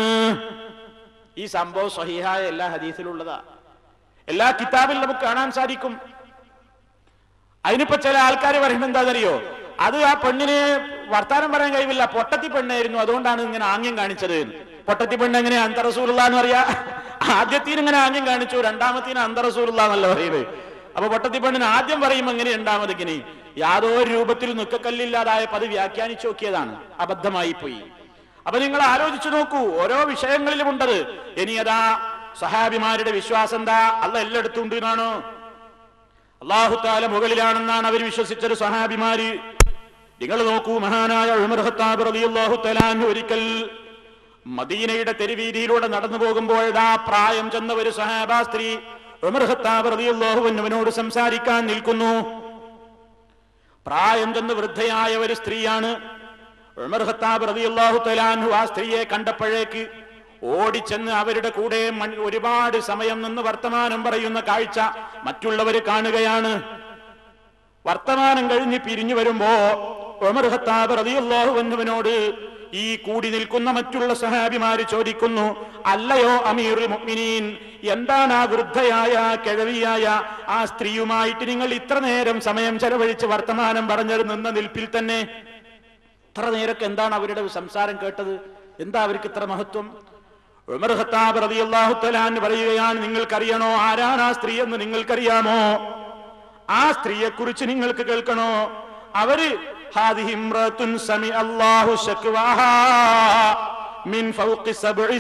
ഈ സംഭവം സ്വഹീഹായ എല്ലാ ഹദീസിലുള്ളതാ എല്ലാ കിതാബിലും നമുക്ക് കാണാൻ സാധിക്കും അതിനിപ്പോ ചില ആൾക്കാർ പറയുന്നത് എന്താണെന്നറിയോ അത് ആ പെണ്ണിന് വർത്താനം പറയാൻ കഴിവില്ല പൊട്ടത്തി പെണ്ണായിരുന്നു അതുകൊണ്ടാണ് ഇങ്ങനെ ആംഗ്യം കാണിച്ചത് എന്ന്. പൊട്ടത്തി പെണ്ണ് എങ്ങനെ അന്തറസൂലുള്ള എന്ന് പറയാ ആദ്യത്തിന് ഇങ്ങനെ ആംഗ്യം കാണിച്ചു രണ്ടാമത്തിന് അന്തറസൂലുള്ള എന്നല്ല പറയുന്നത് അപ്പൊ പൊട്ടത്തി പെണ്ണിന് ആദ്യം പറയും എങ്ങനെ രണ്ടാമതിങ്ങനെ യാതൊരു രൂപത്തിൽ നുക്കക്കല്ലില്ലാതായപ്പോ അത് വ്യാഖ്യാനിച്ചു നോക്കിയതാണ് അബദ്ധമായി പോയി അപ്പൊ നിങ്ങൾ ആലോചിച്ചു നോക്കൂ ഓരോ വിഷയങ്ങളിലും ഉണ്ടത് ഇനി അതാ സഹാബിമാരുടെ വിശ്വാസം എന്താ അല്ല എല്ലായിടത്തും ഉണ്ട് എന്നാണോ അള്ളാഹുത്താല മുകളിലാണെന്നാണ് അവർ വിശ്വസിച്ചത് സഹാബിമാര് നിങ്ങൾ നോക്കൂ മഹാനായ ഉമർ ഖത്താബ് റളിയല്ലാഹു തആലാഹു ഒരിക്കൽ മദീനയുടെ തെരുവീതിയിലൂടെ നടന്നു പോകുമ്പോഴതാ പ്രായം ചെന്ന ഒരു സഹാബ സ്ത്രീ ഉമർ ഖത്താബ് റളിയല്ലാഹു അൻഹുവിനോട് സംസാരിക്കാൻ നിൽക്കുന്നു പ്രായം ചെന്ന് വൃദ്ധയായ ഒരു സ്ത്രീയാണ് ഉമർ ഖത്താബ് റളിയല്ലാഹു തആലാഹു ആ സ്ത്രീയെ കണ്ടപ്പോഴേക്ക് ഓടിച്ചെന്ന് അവരുടെ കൂടെ മൺ- ഒരുപാട് സമയം നിന്ന് വർത്തമാനം പറയുന്ന കാഴ്ച മറ്റുള്ളവർ കാണുകയാണ് വർത്തമാനം കഴിഞ്ഞ് പിരിഞ്ഞു വരുമ്പോ ഉമർ ഖത്താബ് റളിയല്ലാഹു അൻഹുവിനോട് ഈ കൂടി നിൽക്കുന്ന മറ്റുള്ള സഹാബിമാര് ചോദിക്കുന്നു അല്ലയോ അമീറുൽ മുഅ്മിനീൻ എന്താണ് ആ വൃദ്ധയായ കിഴവിയായ ആ സ്ത്രീയുമായിട്ട് നിങ്ങൾ ഇത്ര നേരം സമയം ചെലവഴിച്ച് വർത്തമാനം പറഞ്ഞത് നിന്ന നിൽപ്പിൽ തന്നെ ഇത്ര നേരൊക്കെ എന്താണ് അവരുടെ സംസാരം കേട്ടത് എന്താ അവർക്ക് ഇത്ര മഹത്വം ഉമർ ഖത്താബ് റളിയല്ലാഹു തആല എന്ന് പറയുകയാണ് നിങ്ങൾക്കറിയണോ ആരാണ് ആ സ്ത്രീ എന്ന് നിങ്ങൾക്കറിയാമോ ആ സ്ത്രീയെ കുറിച്ച് നിങ്ങൾക്ക് കേൾക്കണോ അവര് ഹാദിഹി ഇമ്രത്തുൻ സമി അല്ലാഹു ശക്വാഹാ മിൻ ഫൗഖി സബ്ഇ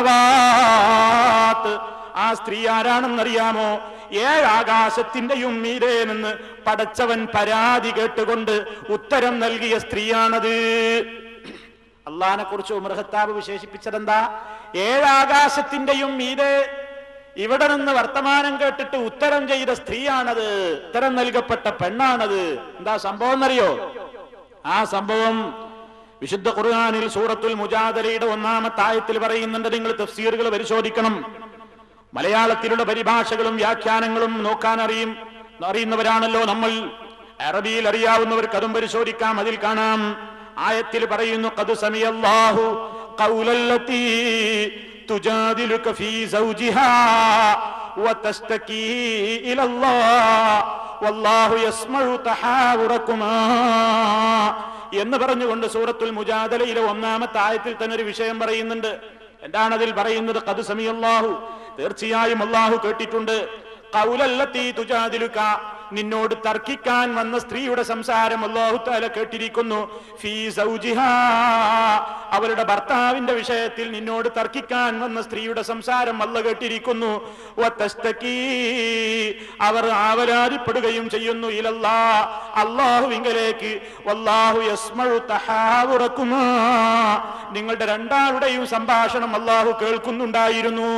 സമാവാത്ത് ആ സ്ത്രീ ആരാണെന്നറിയാമോ ഏഴ് ആകാശത്തിന്റെയും മീതെ നിന്ന് പടച്ചവൻ പരാതി കേട്ടുകൊണ്ട് ഉത്തരം നൽകിയ സ്ത്രീയാണത് അള്ളഹാനെ കുറിച്ച് ഉമർ ഖത്താബ് വിശേഷിപ്പിച്ചതെന്താ ഏഴാകാശത്തിന്റെയും മീതെ ഇവിടെ നിന്ന് വർത്തമാനം കേട്ടിട്ട് ഉത്തരം ചെയ്ത സ്ത്രീയാണത് ഉത്തരം നൽകപ്പെട്ട പെണ്ണാണത് എന്താ സംഭവം എന്നറിയോ ആ സംഭവം വിശുദ്ധ ഖുർആനിൽ സൂറത്തുൽ മുജാദലയുടെ ഒന്നാമത്തെ ആയത്തിൽ പറയുന്നുണ്ട് നിങ്ങൾ തഫ്സീറുകൾ പരിശോധിക്കണം മലയാളത്തിലുള്ള പരിഭാഷകളും വ്യാഖ്യാനങ്ങളും നോക്കാൻ അറിയും അറിയുന്നവരാണല്ലോ നമ്മൾ അറബിയിൽ അറിയാവുന്നവർക്ക് അതും പരിശോധിക്കാം അതിൽ കാണാം ആയത്തിൽ പറയുന്നു കതു സമയല്ലാഹു ഖൗലല്ലതീ تجادلك في زوجها وتشتكي إلى الله والله يسمع تحاوركما എന്ന് പറഞ്ഞുകൊണ്ട് സൂറത്തുൽ മുജാദലയിലെ ഒന്നാമത്തെ ആയത്തിൽ തന്നെ ഒരു വിഷയം പറയുന്നുണ്ട് എന്താണ് അതിൽ പറയുന്നത് കത് സമയല്ലാഹു തീർച്ചയായും അള്ളാഹു കേട്ടിട്ടുണ്ട് കൗലല്ലത്തി തുജാദിലുക നിന്നോട് തർക്കിക്കാൻ വന്ന സ്ത്രീയുടെ സംസാരം അള്ളാഹു താല കേട്ടിരിക്കുന്നു ഫീ സൗജിഹാ അവരുടെ ഭർത്താവിന്റെ വിഷയത്തിൽ നിന്നോട് തർക്കിക്കാൻ വന്ന സ്ത്രീയുടെ സംസാരം അല്ല കേട്ടിരിക്കുന്നു വത്തസ്തകീ. അവർ ആവലാതിപ്പെടുകയും ചെയ്യുന്നു ഇലല്ലാ അള്ളാഹുവിങ്കലേക്ക് വല്ലാഹു യസ്മഴു തഹാവുറക്കുമാ നിങ്ങളുടെ രണ്ടാളുടെയും സംഭാഷണം അള്ളാഹു കേൾക്കുന്നുണ്ടായിരുന്നു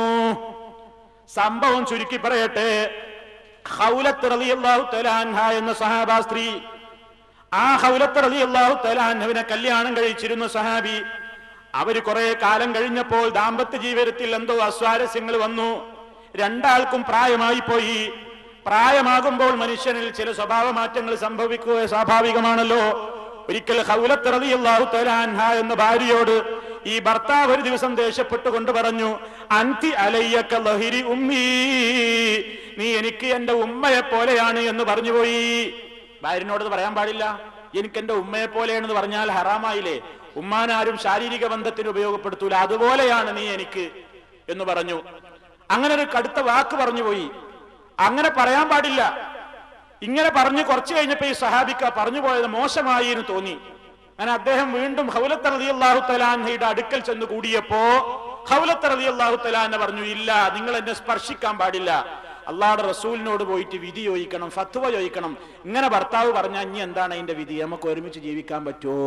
സംഭവം ചുരുക്കി പറയട്ടെ ഹൗലത്ത് റളിയല്ലാഹു തലാൻഹ എന്ന സഹാബാ സ്ത്രീ ആ ഹൗലത്ത് റളിയല്ലാഹു തലാൻഹുവിനെ കല്യാണം കഴിച്ചിരുന്ന സഹാബി അവര് കുറെ കാലം കഴിഞ്ഞപ്പോൾ ദാമ്പത്യ ജീവിതത്തിൽ എന്തോ അസ്വാരസ്യങ്ങൾ വന്നു രണ്ടാൾക്കും പ്രായമായി പോയി പ്രായമാകുമ്പോൾ മനുഷ്യനിൽ ചില സ്വഭാവ മാറ്റങ്ങൾ സംഭവിക്കുക സ്വാഭാവികമാണല്ലോ ഒരിക്കൽ ഹൗലത്ത് റളിയല്ലാഹു തലാൻഹ എന്ന ഭാര്യയോട് ഈ ഭർത്താവ് ഒരു ദിവസം ദേഷ്യപ്പെട്ടുകൊണ്ട് പറഞ്ഞു അന്തി അലയ്യക്ക ലഹിരി ഉമ്മീ നീ എനിക്ക് എന്റെ ഉമ്മയെ പോലെയാണ് എന്ന് പറഞ്ഞുപോയി ഭാര്യനോട് ഇത് പറയാൻ പാടില്ല എനിക്ക് എന്റെ ഉമ്മയെ പോലെയാണെന്ന് പറഞ്ഞാൽ ഹറാമായില്ലേ ഉമ്മാനാരും ശാരീരിക ബന്ധത്തിന് ഉപയോഗപ്പെടുത്തൂല അതുപോലെയാണ് നീ എനിക്ക് എന്ന് പറഞ്ഞു അങ്ങനെ ഒരു കടുത്ത വാക്ക് പറഞ്ഞുപോയി അങ്ങനെ പറയാൻ പാടില്ല ഇങ്ങനെ പറഞ്ഞു കുറച്ചു കഴിഞ്ഞപ്പോ ഈ സഹാബിക്ക പറഞ്ഞു പോയത് മോശമായി എന്ന് തോന്നി അങ്ങനെ അദ്ദേഹം വീണ്ടും ഹൗലത്ത് റതി അള്ളാഹു തലാൻഹയുടെ അടുക്കൽ ചെന്ന് കൂടിയപ്പോ ഹൗലത്ത് റതി അള്ളാഹു തലാന പറഞ്ഞു ഇല്ല നിങ്ങൾ എന്നെ സ്പർശിക്കാൻ പാടില്ല അള്ളാഹുടെ റസൂലിനോട് പോയിട്ട് വിധി ചോദിക്കണം ഫത്വ ചോദിക്കണം ഇങ്ങനെ ഭർത്താവ് പറഞ്ഞാൽ ഇനി എന്താണ് അതിന്റെ വിധി നമുക്ക് ഒരുമിച്ച് ജീവിക്കാൻ പറ്റുമോ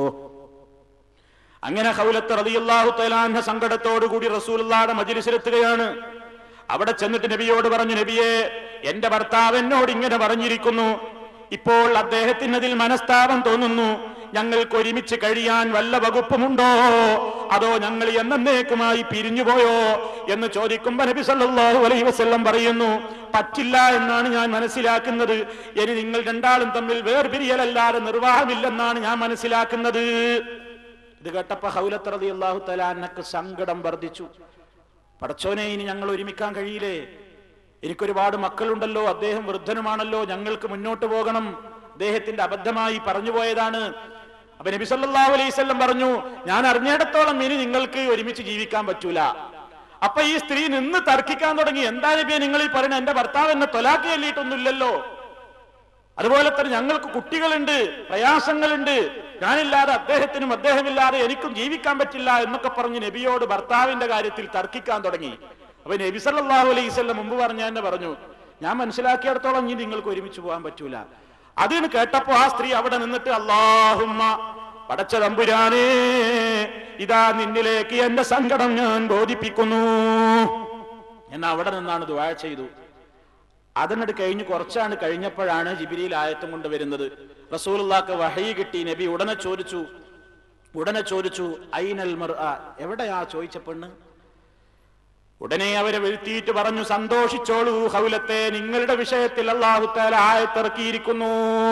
അങ്ങനെ ഹൗലത്ത് റളിയല്ലാഹു തആലാന്റെ സങ്കടത്തോടു കൂടി റസൂലുള്ളാഹിയുടെ മജ്ലിസിലെത്തുകയാണ് അവിടെ ചെന്നിട്ട് നബിയോട് പറഞ്ഞു നബിയെ എന്റെ ഭർത്താവ് എന്നോട് ഇങ്ങനെ പറഞ്ഞിരിക്കുന്നു ഇപ്പോൾ അദ്ദേഹത്തിന് അതിൽ മനസ്താപം തോന്നുന്നു ഞങ്ങൾക്ക് ഒരുമിച്ച് കഴിയാൻ വല്ല വകുപ്പുമുണ്ടോ അതോ ഞങ്ങൾ എന്നേക്കുമായി പിരിഞ്ഞുപോയോ എന്ന് ചോദിക്കുമ്പോ നബി സല്ലല്ലാഹു അലൈഹി വസല്ലം പറയുന്നു പറ്റില്ല എന്നാണ് ഞാൻ മനസ്സിലാക്കുന്നത് ഇനി നിങ്ങൾ രണ്ടാളും തമ്മിൽ വേർപിരിയലല്ലാതെ നിർവാഹമില്ലെന്നാണ് ഞാൻ മനസ്സിലാക്കുന്നത് ഇത് കേട്ടപ്പോ ഹൗലത്ത് റളിയല്ലാഹു തലാനക്ക് സങ്കടം വർദ്ധിച്ചു പടച്ചോനെ ഇനി ഞങ്ങൾ ഒരുമിക്കാൻ കഴിയില്ലേ എനിക്കൊരുപാട് മക്കളുണ്ടല്ലോ അദ്ദേഹം വൃദ്ധനുമാണല്ലോ ഞങ്ങൾക്ക് മുന്നോട്ട് പോകണം അദ്ദേഹത്തിന്റെ അബദ്ധമായി പറഞ്ഞു പോയതാണ് അപ്പൊ നബി സല്ലല്ലാഹു അലൈഹി വസല്ലം പറഞ്ഞു ഞാൻ അറിഞ്ഞിടത്തോളം ഇനി നിങ്ങൾക്ക് ഒരുമിച്ച് ജീവിക്കാൻ പറ്റൂല അപ്പൊ ഈ സ്ത്രീ നിന്ന് തർക്കിക്കാൻ തുടങ്ങി എന്താ നബിയെ നിങ്ങൾ ഈ പറയുന്നത് എന്റെ ഭർത്താവ് എന്നെ തൊലാക്കി ചൊല്ലിയിട്ടൊന്നുമില്ലല്ലോ അതുപോലെ തന്നെ ഞങ്ങൾക്ക് കുട്ടികളുണ്ട് പ്രയാസങ്ങളുണ്ട് ഞാനില്ലാതെ അദ്ദേഹത്തിനും അദ്ദേഹമില്ലാതെ എനിക്കും ജീവിക്കാൻ പറ്റില്ല എന്നൊക്കെ പറഞ്ഞ് നബിയോട് ഭർത്താവിന്റെ കാര്യത്തിൽ തർക്കിക്കാൻ തുടങ്ങി അപ്പൊ നബി സല്ലല്ലാഹു അലൈഹി വസല്ലം മുമ്പ് പറഞ്ഞ തന്നെ പറഞ്ഞു ഞാൻ മനസ്സിലാക്കിയിടത്തോളം ഇനി നിങ്ങൾക്ക് ഒരുമിച്ച് പോകാൻ പറ്റൂല അതിന് കേട്ടപ്പോ ആ സ്ത്രീ അവിടെ നിന്നിട്ട് അള്ളാഹുമ്മ പടച്ച തമ്പുരാനേ ഇതാ നിന്നിലേക്ക് എന്റെ സങ്കടം ഞാൻ ബോധിപ്പിക്കുന്നു എന്ന് അവിടെ നിന്നാണ് ദുആ ചെയ്തു അതിനട് കഴിഞ്ഞ് കുറച്ചാണ് കഴിഞ്ഞപ്പോഴാണ് ജിബിരിയിൽ ആയത്തും കൊണ്ട് വരുന്നത് റസൂലുള്ളാക്ക് വഹയി കിട്ടി നബി ഉടനെ ചോദിച്ചു ഉടനെ ചോദിച്ചു ഐനൽ മർ എവിടെയാ ചോദിച്ച പെണ്ണ് ഉടനെ അവരെ വീഴ്ത്തിയിട്ട് പറഞ്ഞു സന്തോഷിച്ചോളൂ ഹൗലത്തെ നിങ്ങളുടെ വിഷയത്തിൽ അള്ളാഹുത്താല ആയത്തിറക്കിയിരിക്കുന്നു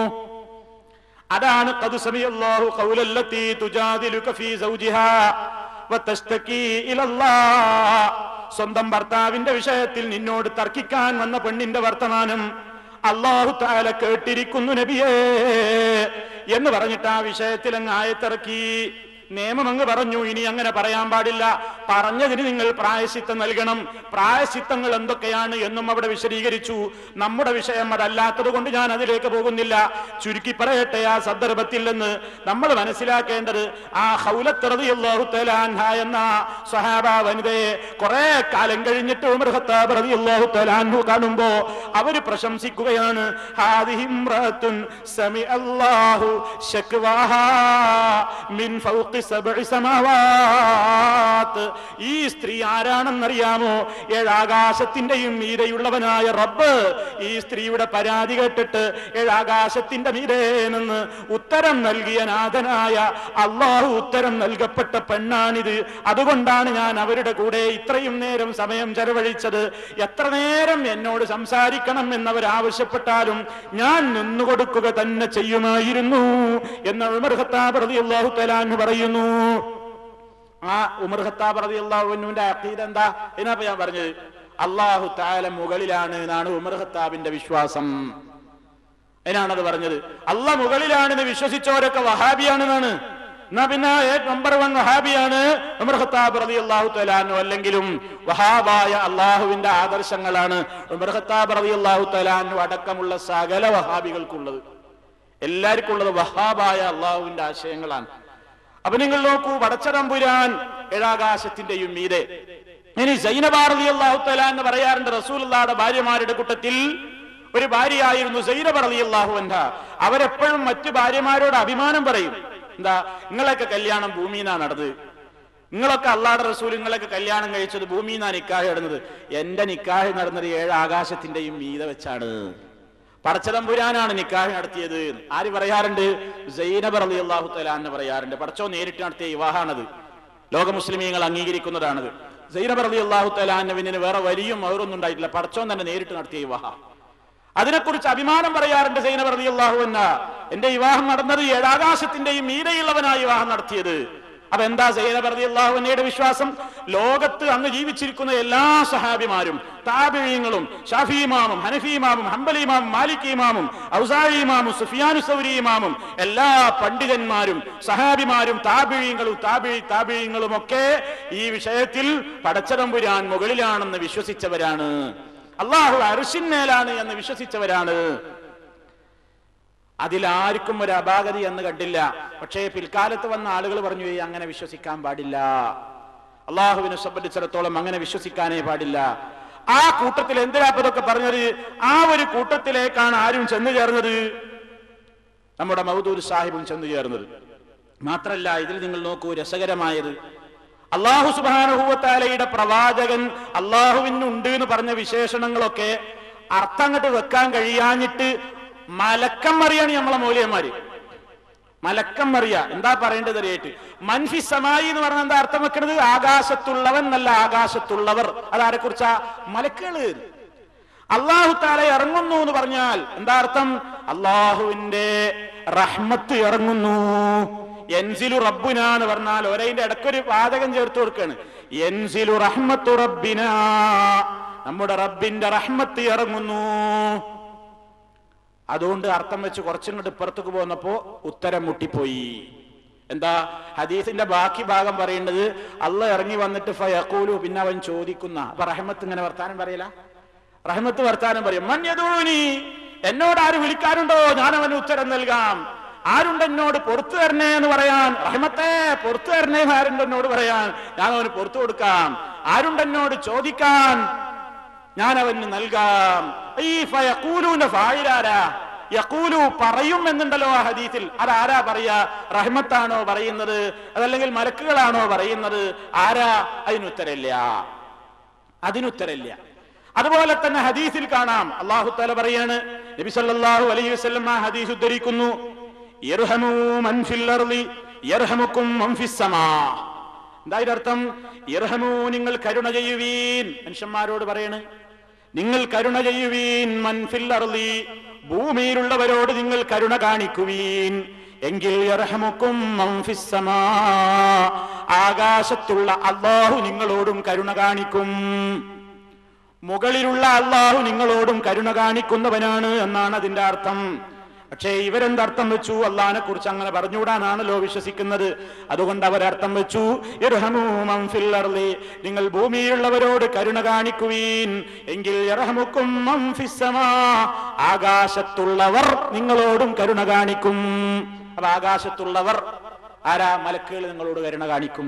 അതാണ് ഖദ് സമിയല്ലാഹു ഖൗലല്ലത്തി തുജാദിലുക ഫീ സൗജിഹാ വതസ്തകി ഇലല്ലാഹ് സ്വന്തം ഭർത്താവിന്റെ വിഷയത്തിൽ നിന്നോട് തർക്കിക്കാൻ വന്ന പെണ്ണിന്റെ വർത്തമാനം അള്ളാഹു താല കേട്ടിരിക്കുന്നു നബിയേ എന്ന് പറഞ്ഞിട്ട് ആ വിഷയത്തിൽ അങ്ങ് ആയത്തിറക്കി നിയമം അങ്ങ് പറഞ്ഞു ഇനി അങ്ങനെ പറയാൻ പാടില്ല പറഞ്ഞതിന് നിങ്ങൾ പ്രായശിത്തം നൽകണം പ്രായശിത്തങ്ങൾ എന്തൊക്കെയാണ് എന്നും അവിടെ വിശദീകരിച്ചു നമ്മുടെ വിഷയം അതല്ലാത്തത് കൊണ്ട് ഞാൻ അതിലേക്ക് പോകുന്നില്ല ചുരുക്കി പറയട്ടെ ആ സന്ദർഭത്തിൽ നിന്ന് നമ്മൾ മനസ്സിലാക്കേണ്ടത് ആ ഹൗലത്തറതിയല്ലാഹു തലാൻഹ എന്ന സ്വഹാബ വനിതയെ കുറെ കാലം കഴിഞ്ഞിട്ട് ഉമർ ഖത്താബ് റളിയല്ലാഹു തലാൻഹു കാണുമ്പോ അവര് പ്രശംസിക്കുകയാണ് ഹാദിഹി ഇംറഅത്തുൻ സമിഅല്ലാഹു ശക്വാഹാ മിൻ ഫൗഖി സബ്ഇ സമാവാത്ത് ഈ സ്ത്രീ ആരാണെന്നറിയാമോ ഏഴാകാശത്തിന്റെയും മീരയുള്ളവനായ റബ്ബ് ഈ സ്ത്രീയുടെ പരാതി കേട്ടിട്ട് ഏഴാകാശത്തിന്റെ മീരെ നിന്ന് ഉത്തരം നൽകിയ നാഥനായ അള്ളാഹു ഉത്തരം നൽകപ്പെട്ട പെണ്ണാണിത് അതുകൊണ്ടാണ് ഞാൻ അവരുടെ കൂടെ ഇത്രയും നേരം സമയം ചെലവഴിച്ചത് എത്ര നേരം എന്നോട് സംസാരിക്കണം എന്നവർ ആവശ്യപ്പെട്ടാലും ഞാൻ നിന്നുകൊടുക്കുക തന്നെ ചെയ്യുമായിരുന്നു എന്ന് ഉമർ ഖത്താബ് റളിയല്ലാഹു തആല അൻഹു പറയുന്നു ആ ഉമർ ഖത്താബ് റളിയല്ലാഹുവിന്റെ അഖീദ എന്താ ഇതിനപ്പോ ഞാൻ പറഞ്ഞത് അള്ളാഹു താല മുകളിലാണ് എന്നാണ് ഉമർ ഖത്താബിന്റെ വിശ്വാസം അതിനാണത് പറഞ്ഞത് അല്ല മുകളിലാണെന്ന് വിശ്വസിച്ചവരൊക്കെ വഹാബിയാണെന്നാണ് എന്നാ പിന്നെ നമ്പർ വൺ വഹാബിയാണ് ഉമർ ഖത്താബ് റളിയല്ലാഹു തആലാനു അല്ലെങ്കിലും വഹാബായ അള്ളാഹുവിന്റെ ആദർശങ്ങളാണ് ഉമർ ഖത്താബ് റളിയല്ലാഹു തആലാനു അടക്കമുള്ള സകല വഹാബികൾക്കുള്ളത് എല്ലാവർക്കും ഉള്ളത് വഹാബായ അള്ളാഹുവിന്റെ ആശയങ്ങളാണ് അപ്പൊ നിങ്ങൾ നോക്കൂ വടച്ചതമ്പുരാൻ ഏഴാകാശത്തിന്റെയും മീതെ ഇനി സൈനബാറതി അള്ളാഹുത്തല എന്ന് പറയാറുണ്ട് റസൂലുള്ളാടെ ഭാര്യമാരുടെ കൂട്ടത്തിൽ ഒരു ഭാര്യയായിരുന്നു സൈനബ് റളി അള്ളാഹു അൻഹ അവരെപ്പോഴും മറ്റു ഭാര്യമാരോട് അഭിമാനം പറയും എന്താ നിങ്ങളൊക്കെ കല്യാണം ഭൂമിന്നാണ് നടന്നത് നിങ്ങളൊക്കെ അള്ളാടെ റസൂൽ നിങ്ങളൊക്കെ കല്യാണം കഴിച്ചത് ഭൂമിന്നാ നിക്കാഹ് നടന്നത് എന്റെ നിക്കാഹ് നടന്നത് ഏഴ് ആകാശത്തിന്റെയും മീതെ വെച്ചാണ് പടച്ചതമ്പുരാനാണ് നിക്കാഹ് നടത്തിയത് ആര് പറയാറുണ്ട് സൈനബ് അലി അള്ളാഹു തലാന്ന് പറയാറുണ്ട് പടച്ചോ നേരിട്ട് നടത്തിയ വിവാഹാണത് ലോക മുസ്ലിമീങ്ങൾ അംഗീകരിക്കുന്നതാണത് സൈനബ് അലി അള്ളാഹു തലാന്നവിന് വേറെ വലിയ മൗറൊന്നും ഉണ്ടായിട്ടില്ല പടച്ചോൻ തന്നെ നേരിട്ട് നടത്തിയ വിവാഹം അതിനെക്കുറിച്ച് അഭിമാനം പറയാറുണ്ട് സൈനബ് അലി അള്ളാഹു എന്ന എന്റെ വിവാഹം നടന്നത് ഏഴാകാശത്തിന്റെയും മീരയുള്ളവനായി വിവാഹം നടത്തിയത് അപ്പൊ എന്താ സൈനബ് അലി അള്ളാഹുവിന്റെ വിശ്വാസം ലോകത്ത് അന്ന് ജീവിച്ചിരിക്കുന്ന എല്ലാ സഹാബിമാരും താബിഴീങ്ങളും ഷാഫിമാമും ഹനഫിമാമും ഹംബലിമാമും മാലിക്കിമാമും ഔസായിമാമും സുഫിയാനു സൗരിമാമും എല്ലാ പണ്ഡിതന്മാരും സഹാബിമാരും താബിഴീങ്ങളും താബിഴി താബിഴീങ്ങളും ഒക്കെ ഈ വിഷയത്തിൽ പടച്ചതമ്പുരാൻ മുകളിലാണെന്ന് വിശ്വസിച്ചവരാണ് അള്ളാഹു അരിശിന്മേലാണ് എന്ന് വിശ്വസിച്ചവരാണ് അതിലാർക്കും ഒരു അപാകതി എന്ന് കണ്ടില്ല പക്ഷേ പിൽക്കാലത്ത് വന്ന ആളുകൾ പറഞ്ഞു "ഏയ് അങ്ങനെ വിശ്വസിക്കാൻ പാടില്ല അള്ളാഹുവിനെ സംബന്ധിച്ചിടത്തോളം അങ്ങനെ വിശ്വസിക്കാനേ പാടില്ല ആ കൂട്ടത്തിൽ എന്തിനാ ഇപ്പൊ ഇതൊക്കെ പറഞ്ഞത് ആ ഒരു കൂട്ടത്തിലേക്കാണ് ആരും ചെന്നു ചേർന്നത് നമ്മുടെ മൗദൂർ സാഹിബും ചെന്നു ചേർന്നത് മാത്രല്ല ഇതിൽ നിങ്ങൾ നോക്കൂ രസകരമായത് അള്ളാഹു സുബാനുഭൂവത്താലയുടെ പ്രവാചകൻ അള്ളാഹുവിനുണ്ട് എന്ന് പറഞ്ഞ വിശേഷണങ്ങളൊക്കെ അർത്ഥം അങ്ങോട്ട് വെക്കാൻ കഴിയാഞ്ഞിട്ട് മലക്കം മറിയാണ് നമ്മളെ മൂല്യന്മാര് മലക്കം അറിയ എന്താ പറയേണ്ടത് അറിയായിട്ട് മൻഫി സമായി എന്ന് പറഞ്ഞാൽ എന്താ അർത്ഥം വെക്കുന്നത് ആകാശത്തുള്ളവൻ എന്നല്ല ആകാശത്തുള്ളവർ അതാരെ കുറിച്ചാ മലക്കുകള് അള്ളാഹു താല ഇറങ്ങുന്നു എന്ന് പറഞ്ഞാൽ എന്താ അർത്ഥം അള്ളാഹുവിന്റെ റഹ്മത്ത് ഇറങ്ങുന്നു എൻസിലു റബ്ബുന എന്ന് പറഞ്ഞാൽ ഒരേന്റെ ഇടയ്ക്കൊരു വാചകം ചേർത്ത് കൊടുക്കാണ് എൻസിലു റഹ്മത്തു റബ്ബിന നമ്മുടെ റബ്ബിന്റെ റഹ്മത്ത് ഇറങ്ങുന്നു അതുകൊണ്ട് അർത്ഥം വെച്ച് കുറച്ചിങ്ങോട്ട് ഇപ്പുറത്തേക്ക് പോന്നപ്പോ ഉത്തരം മുട്ടിപ്പോയി എന്താ ഹദീസിന്റെ ബാക്കി ഭാഗം പറയുന്നത് അള്ള ഇറങ്ങി വന്നിട്ട് ഫയക്കൂലു പിന്നെ അവൻ ചോദിക്കുന്ന അപ്പൊ റഹ്മത്ത് ഇങ്ങനെ വർത്താനം പറയല റഹ്മത്ത് വർത്താനം പറയും മഞ്ഞതൂനി എന്നോട് ആര് വിളിക്കാനുണ്ടോ ഞാൻ അവന് ഉത്തരം നൽകാം ആരുണ്ട് എന്നോട് പുറത്തു തരണേ എന്ന് പറയാൻ റഹ്മത്തെ പുറത്തു തരണേ എന്ന് ആരുണ്ട് എന്നോട് പറയാൻ ഞാൻ അവന് പുറത്തു കൊടുക്കാം ആരുണ്ട് എന്നോട് ചോദിക്കാൻ ഞാൻ അവന് നൽകാം ഈ ഫയക്കൂലുവിന്റെ ഫായിലാരാ യക്കൂലു പറയും എന്നുണ്ടല്ലോ ആ ഹദീസിൽ അതാരാ പറയാ റഹ്മത്താണോ പറയുന്നത് അതല്ലെങ്കിൽ മലക്കുകളാണോ പറയുന്നത് ആരാ അതിനുത്തരമില്ല അതിനുത്തരമില്ല അതുപോലെ തന്നെ ഹദീസിൽ കാണാം അള്ളാഹു തല പറയാണ് നബി സല്ലല്ലാഹു അലൈഹി വസല്ലം ആ ഹദീസ് ഉദ്ധരിക്കുന്നു യർഹമു മൻ ഫിൽ അർളി യർഹമുക്കും മൻ ഫിസ് സമാ എന്തായാലും അർത്ഥം ഇർഹമു നിങ്ങൾ കരുണ ചെയ്യുവീൻ മനുഷ്യന്മാരോട് പറയണ് നിങ്ങൾ കരുണ ചെയ്യുവീൻ മൻഫിൽ അർളി ഭൂമിയിലുള്ളവരോട് നിങ്ങൾ കരുണ കാണിക്കുവീൻ എങ്കിൽ യർഹമുക്കും മൻഫിസ് സമാ ആകാശത്തുള്ള അള്ളാഹു നിങ്ങളോടും കരുണ കാണിക്കും മുകളിലുള്ള അള്ളാഹു നിങ്ങളോടും കരുണ കാണിക്കുന്നവനാണ് എന്നാണ് അതിന്റെ അർത്ഥം പക്ഷേ ഇവരെന്തർത്ഥം വെച്ചു അള്ളഹാനെ കുറിച്ച് അങ്ങനെ പറഞ്ഞുകൂടാനാണല്ലോ വിശ്വസിക്കുന്നത് അതുകൊണ്ട് അവരർത്ഥം വെച്ചു ഇർഹമൂ മൻ ഫിൽ അർളി. നിങ്ങൾ ഭൂമിയിലുള്ളവരോട് കരുണ കാണിക്കുവീൻ എങ്കിൽ ഇർഹമുക്കും മൻ ഫിസ് സമാ. ആകാശത്തുള്ളവർ നിങ്ങളോടും കരുണ കാണിക്കും അപ്പൊ ആകാശത്തുള്ളവർ ആരാ മലക്കുകൾ നിങ്ങളോട് കരുണ കാണിക്കും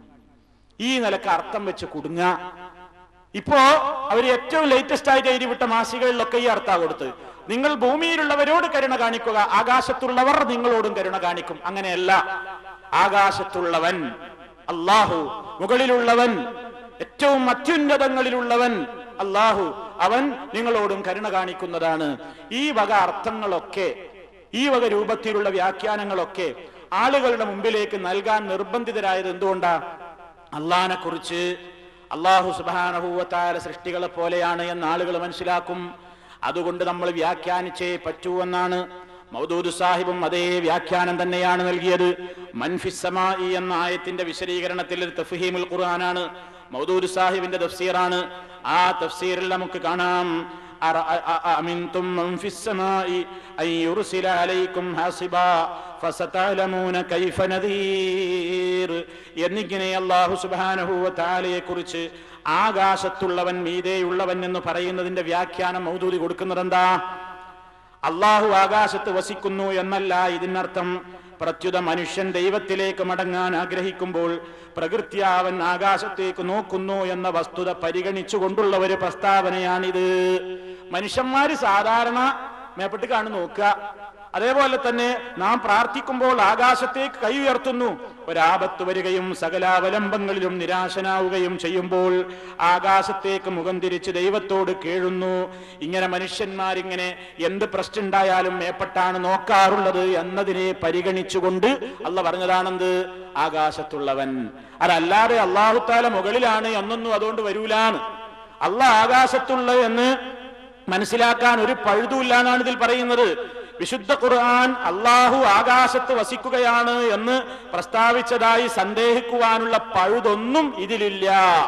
ഈ നിലക്ക് അർത്ഥം വെച്ച് കുടുങ്ങ ഇപ്പോ അവർ ഏറ്റവും ലേറ്റസ്റ്റ് ആയിട്ട് എഴുതി വിട്ട മാസികകളിലൊക്കെ ഈ അർത്ഥ കൊടുത്ത് നിങ്ങൾ ഭൂമിയിലുള്ളവരോട് കരുണ കാണിക്കുക ആകാശത്തുള്ളവർ നിങ്ങളോടും കരുണ കാണിക്കും അങ്ങനെയല്ല ആകാശത്തുള്ളവൻ അള്ളാഹു മുകളിലുള്ളവൻ ഏറ്റവും അത്യുന്നതങ്ങളിലുള്ളവൻ അള്ളാഹു അവൻ നിങ്ങളോടും കരുണ കാണിക്കുന്നതാണ് ഈ വക അർത്ഥങ്ങളൊക്കെ ഈ വക രൂപത്തിലുള്ള വ്യാഖ്യാനങ്ങളൊക്കെ ആളുകളുടെ മുമ്പിലേക്ക് നൽകാൻ നിർബന്ധിതരായത് എന്തുകൊണ്ടാ അള്ളഹാനെ കുറിച്ച് അള്ളാഹു സുബാനഹൂവത്തായ സൃഷ്ടികളെ പോലെയാണ് എന്ന് ആളുകൾ മനസ്സിലാക്കും അതുകൊണ്ട് നമ്മൾ വ്യാഖ്യാനിച്ചേ പറ്റൂ എന്നാണ് മൗദൂദ് സാഹിബും അതേ വ്യാഖ്യാനം തന്നെയാണ് നൽകിയത് മൻഫിസമായി എന്ന ആയത്തിന്റെ വിശദീകരണത്തിൽ ഒരു തഫ്ഹീമുൽ ഖുർആനാണ് മൗദൂദ് സാഹിബിന്റെ തഫ്സീറാണ് ആ തഫ്സീറിൽ നമുക്ക് കാണാം أر- أ- أ- أأمنتم من في السماء أن يرسل عليكم حاصبا فستعلمون كيف نذير എന്നിങ്ങനെ അള്ളാഹു സുബാനഹുവ താലയെ കുറിച്ച് ആകാശത്തുള്ളവൻ മീതെയുള്ളവൻ എന്ന് പറയുന്നതിന്റെ വ്യാഖ്യാനം മൗദൂദി കൊടുക്കുന്നത് എന്താ അള്ളാഹു ആകാശത്ത് വസിക്കുന്നു എന്നല്ല ഇതിനർത്ഥം പ്രത്യുത മനുഷ്യൻ ദൈവത്തിലേക്ക് മടങ്ങാൻ ആഗ്രഹിക്കുമ്പോൾ പ്രകൃത്യ അവൻ ആകാശത്തേക്ക് നോക്കുന്നു എന്ന വസ്തുത പരിഗണിച്ചുകൊണ്ടുള്ള ഒരു പ്രസ്താവനയാണിത് മനുഷ്യന്മാര് സാധാരണ മേപ്പെട്ടിക്കാണ് നോക്കുക അതേപോലെ തന്നെ നാം പ്രാർത്ഥിക്കുമ്പോൾ ആകാശത്തേക്ക് കൈ ഉയർത്തുന്നു ഒരാപത്ത് വരികയും സകലാവലംബങ്ങളിലും നിരാശനാവുകയും ചെയ്യുമ്പോൾ ആകാശത്തേക്ക് മുഖം തിരിച്ച് ദൈവത്തോട് കേഴുന്നു ഇങ്ങനെ മനുഷ്യന്മാരിങ്ങനെ എന്ത് പ്രശ്നമുണ്ടായാലും മേപ്പെട്ടാണ് നോക്കാറുള്ളത് എന്നതിനെ പരിഗണിച്ചുകൊണ്ട് അല്ല പറഞ്ഞതാണെന്ത് ആകാശത്തുള്ളവൻ അതല്ലാതെ അള്ളാഹുത്താല മുകളിലാണ് എന്നൊന്നും അതുകൊണ്ട് വരൂലാണ് അല്ല ആകാശത്തുള്ള എന്ന് മനസ്സിലാക്കാൻ ഒരു പഴുതുമില്ല എന്നാണ് ഇതിൽ പറയുന്നത് വിശുദ്ധ ഖുർആൻ അള്ളാഹു ആകാശത്ത് വസിക്കുകയാണ് എന്ന് പ്രസ്താവിച്ചതായി സന്ദേഹിക്കുവാനുള്ള പഴുതൊന്നും ഇതിലില്ല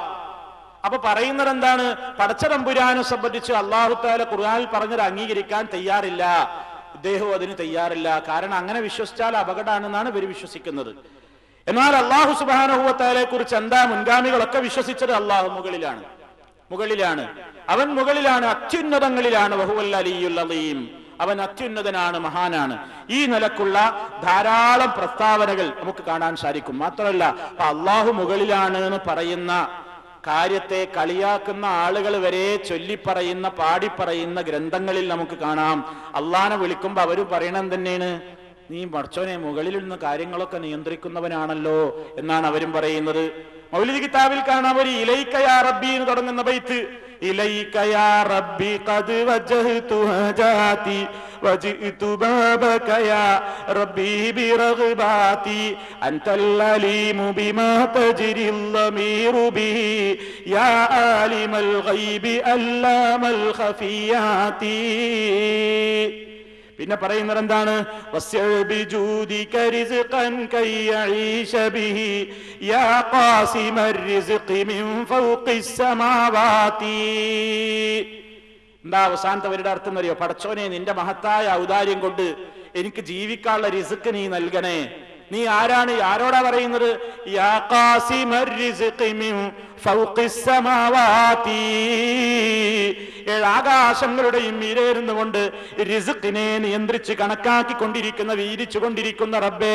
അപ്പൊ പറയുന്നത് എന്താണ് പടച്ചതമ്പുരാനെ സംബന്ധിച്ച് അള്ളാഹു താല ഖുർആനിൽ പറഞ്ഞത് അംഗീകരിക്കാൻ തയ്യാറില്ല ഇദ്ദേഹവും അതിന് തയ്യാറില്ല കാരണം അങ്ങനെ വിശ്വസിച്ചാൽ അപകടമാണെന്നാണ് ഇവർ വിശ്വസിക്കുന്നത് എന്നാൽ അള്ളാഹു സുബാനഹുവത്താലെ കുറിച്ച് എന്താ മുൻഗാമികളൊക്കെ വിശ്വസിച്ചത് അള്ളാഹു മുകളിലാണ് മുകളിലാണ് അവൻ മുകളിലാണ് അത്യുന്നതങ്ങളിലാണ് വഹുവൽ അലിയുൽ അലീം അവൻ അത്യുന്നതനാണ് മഹാനാണ് ഈ നിലക്കുള്ള ധാരാളം പ്രസ്താവനകൾ നമുക്ക് കാണാൻ സാധിക്കും മാത്രമല്ല അപ്പൊ അള്ളാഹു മുകളിലാണ് എന്ന് പറയുന്ന കാര്യത്തെ കളിയാക്കുന്ന ആളുകൾ വരെ ചൊല്ലിപ്പറയുന്ന പാടിപ്പറയുന്ന ഗ്രന്ഥങ്ങളിൽ നമുക്ക് കാണാം അള്ളാനെ വിളിക്കുമ്പോ അവരും പറയണം തന്നെയാണ് നീ മർച്ചോനെ മുകളിൽ നിന്ന് കാര്യങ്ങളൊക്കെ നിയന്ത്രിക്കുന്നവനാണല്ലോ എന്നാണ് അവരും പറയുന്നത് മൗലിദ് കിതാബിൽ കാണാം ഒരു ഇലൈക്കയാ റബ്ബി എന്ന് തുടങ്ങുന്ന ബൈത്ത് ഇലൈക്കയാ റബ്ബി ഖദ് വജ്ഹതു ഹജാതി وجئت بابك يا ربي برغباتي أنت العليم بما تجري الضمير به يا عالم الغيب علام الخفيات പിന്നെ പറയുന്നത് എന്താണ് വസ്യൽ ബിജൂദിക റിസ്ഖൻ കൈ യഈശ ബിഹി യാ ഖാസിമർ റിസ്ഖി മിൻ ഫൗഖിസ് സമാവാതി എന്താ അവസാനത്തെ അവരുടെ അർത്ഥം അറിയോ പടച്ചോനെ നിന്റെ മഹത്തായ ഔദാര്യം കൊണ്ട് എനിക്ക് ജീവിക്കാനുള്ള റിസ്ക് നീ നൽകണേ നീ ആരാണ് ആരോടാ പറയുന്നത് യാ ഖാസിമർ റിസ്ഖി മിൻ ഫൗഖിസ് സമാവാതി ഏഴ് ആകാശങ്ങളുടെയും മീരേരുന്നു കൊണ്ട് റിസുക്കിനെ നിയന്ത്രിച്ച് കണക്കാക്കിക്കൊണ്ടിരിക്കുന്ന വീരിച്ചു കൊണ്ടിരിക്കുന്ന റബ്ബേ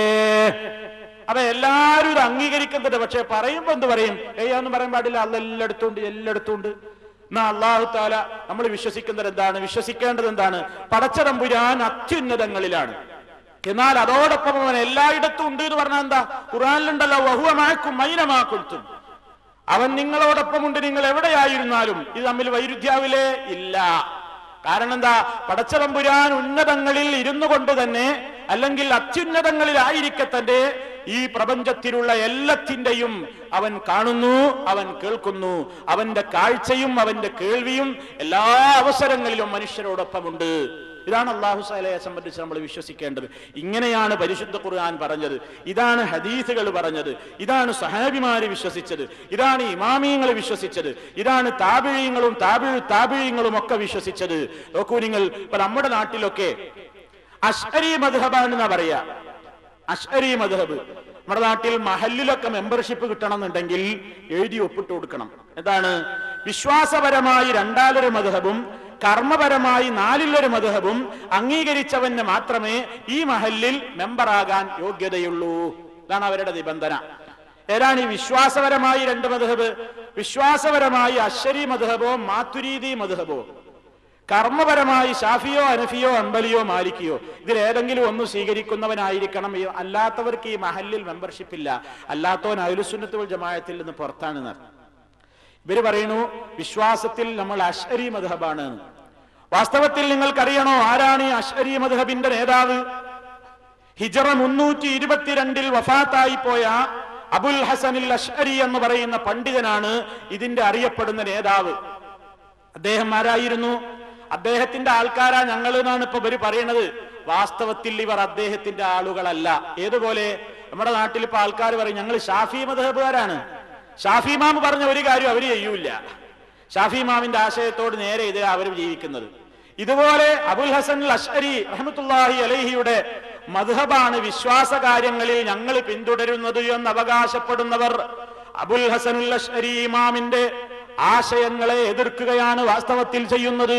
അപ്പൊ എല്ലാരും ഇത് അംഗീകരിക്കുന്നുണ്ട് പക്ഷെ പറയുമ്പോ എന്ത് പറയും ഏയ് ഒന്നും പറയാൻ പാടില്ല അല്ല എല്ലായിടത്തും ഉണ്ട് എല്ലായിടത്തും ഉണ്ട് എന്നാ അള്ളാഹു താല നമ്മൾ വിശ്വസിക്കുന്നത് എന്താണ് വിശ്വസിക്കേണ്ടത് എന്താണ് പടച്ചതമ്പുരാൻ അത്യുന്നതങ്ങളിലാണ് എന്നാൽ അതോടൊപ്പം അവൻ എല്ലായിടത്തും ഉണ്ട് എന്ന് പറഞ്ഞാൽ എന്താ ഖുറാനിലുണ്ടല്ലോ വഹുവമാക്കും മൈനമാക്കുത്തും അവൻ നിങ്ങളോടൊപ്പമുണ്ട് നിങ്ങൾ എവിടെയായിരുന്നാലും ഇത് തമ്മിൽ വൈരുദ്ധ്യാവിലേ ഇല്ല കാരണം എന്താ പടച്ചതമ്പുരാൻ ഉന്നതങ്ങളിൽ ഇരുന്നു കൊണ്ട് തന്നെ അല്ലെങ്കിൽ അത്യുന്നതങ്ങളിലായിരിക്കെ തന്നെ ഈ പ്രപഞ്ചത്തിലുള്ള എല്ലാത്തിന്റെയും അവൻ കാണുന്നു അവൻ കേൾക്കുന്നു അവന്റെ കാഴ്ചയും അവന്റെ കേൾവിയും എല്ലാ അവസരങ്ങളിലും മനുഷ്യരോടൊപ്പമുണ്ട് ഇതാണ് അള്ളാഹു സാലയെ സംബന്ധിച്ച് നമ്മൾ വിശ്വസിക്കേണ്ടത് ഇങ്ങനെയാണ് പരിശുദ്ധ ഖുർആൻ പറഞ്ഞത് ഇതാണ് ഹദീസുകൾ പറഞ്ഞത് ഇതാണ് സഹാബിമാര് വിശ്വസിച്ചത് ഇതാണ് ഇമാമിയങ്ങൾ വിശ്വസിച്ചത് ഇതാണ് താപിഴയങ്ങളും താപിഴ് താപിഴയങ്ങളും ഒക്കെ വിശ്വസിച്ചത് നോക്കൂ നിങ്ങൾ ഇപ്പൊ നമ്മുടെ നാട്ടിലൊക്കെ അഷ്അരി മദ്ഹബാണെന്നാ പറയാ അഷ്അരി മദ്ഹബ് നമ്മുടെ നാട്ടിൽ മഹല്ലിലൊക്കെ മെമ്പർഷിപ്പ് കിട്ടണമെന്നുണ്ടെങ്കിൽ എഴുതി ഒപ്പിട്ട് കൊടുക്കണം എന്താണ് വിശ്വാസപരമായി രണ്ടാലൊരു മദ്ഹബും കർമ്മപരമായി നാലിലൊരു മധുഹബും അംഗീകരിച്ചവന് മാത്രമേ ഈ മഹല്ലിൽ മെമ്പറാകാൻ യോഗ്യതയുള്ളൂ ഇതാണ് അവരുടെ നിബന്ധന ഏതാണ് ഈ വിശ്വാസപരമായി രണ്ട് മധുഹബ് വിശ്വാസപരമായി അശ്വരി മധുഹബോ മാത്തുരീതി മധുഹബോ കർമ്മപരമായി ഷാഫിയോ അനഫിയോ അമ്പലിയോ മാലിക്കിയോ ഇതിൽ ഏതെങ്കിലും ഒന്ന് സ്വീകരിക്കുന്നവനായിരിക്കണം ഈ- അല്ലാത്തവർക്ക് ഈ മഹല്ലിൽ മെമ്പർഷിപ്പ് ഇല്ല അല്ലാത്തവൻ അയലുസുന്നത്തുൽ ജമായത്തിൽ നിന്ന് പുറത്താണ് എന്നർത്ഥം ഇവര് പറയുന്നു വിശ്വാസത്തിൽ നമ്മൾ അഷ്അരി മധബാണ് എന്ന്. വാസ്തവത്തിൽ നിങ്ങൾക്കറിയണോ ആരാണ് ഈ അഷ്അരി മധബിന്റെ നേതാവ് ഹിജറ മുന്നൂറ്റി ഇരുപത്തിരണ്ടിൽ വഫാത്തായി പോയ അബുൽ ഹസനിൽ അഷ്അരി എന്ന് പറയുന്ന പണ്ഡിതനാണ് ഇതിന്റെ അറിയപ്പെടുന്ന നേതാവ് അദ്ദേഹം ആരായിരുന്നു അദ്ദേഹത്തിന്റെ ആൾക്കാരാ ഞങ്ങൾ എന്നാണ് ഇപ്പൊ ഇവര് പറയുന്നത് വാസ്തവത്തിൽ ഇവർ അദ്ദേഹത്തിന്റെ ആളുകളല്ല ഏതുപോലെ നമ്മുടെ നാട്ടിൽ ഇപ്പൊ ആൾക്കാർ പറയും ഞങ്ങൾ ഷാഫി മധബുകാരാണ് ഷാഫി മാം പറഞ്ഞ ഒരു കാര്യം അവര് ചെയ്യൂല ഷാഫി മാമിന്റെ ആശയത്തോട് നേരെ എതിരെ അവർ ജീവിക്കുന്നത് ഇതുപോലെ അബുൽ ഹസൻ അഷ്അരി റഹ്മത്തുള്ളാഹി അലൈഹിയുടെ മധുഹബാണ് വിശ്വാസ കാര്യങ്ങളിൽ ഞങ്ങൾ പിന്തുടരുന്നത് എന്ന് അവകാശപ്പെടുന്നവർ അബുൽ ഹസൻ അഷ്അരി ഇമാമിന്റെ ആശയങ്ങളെ എതിർക്കുകയാണ് വാസ്തവത്തിൽ ചെയ്യുന്നത്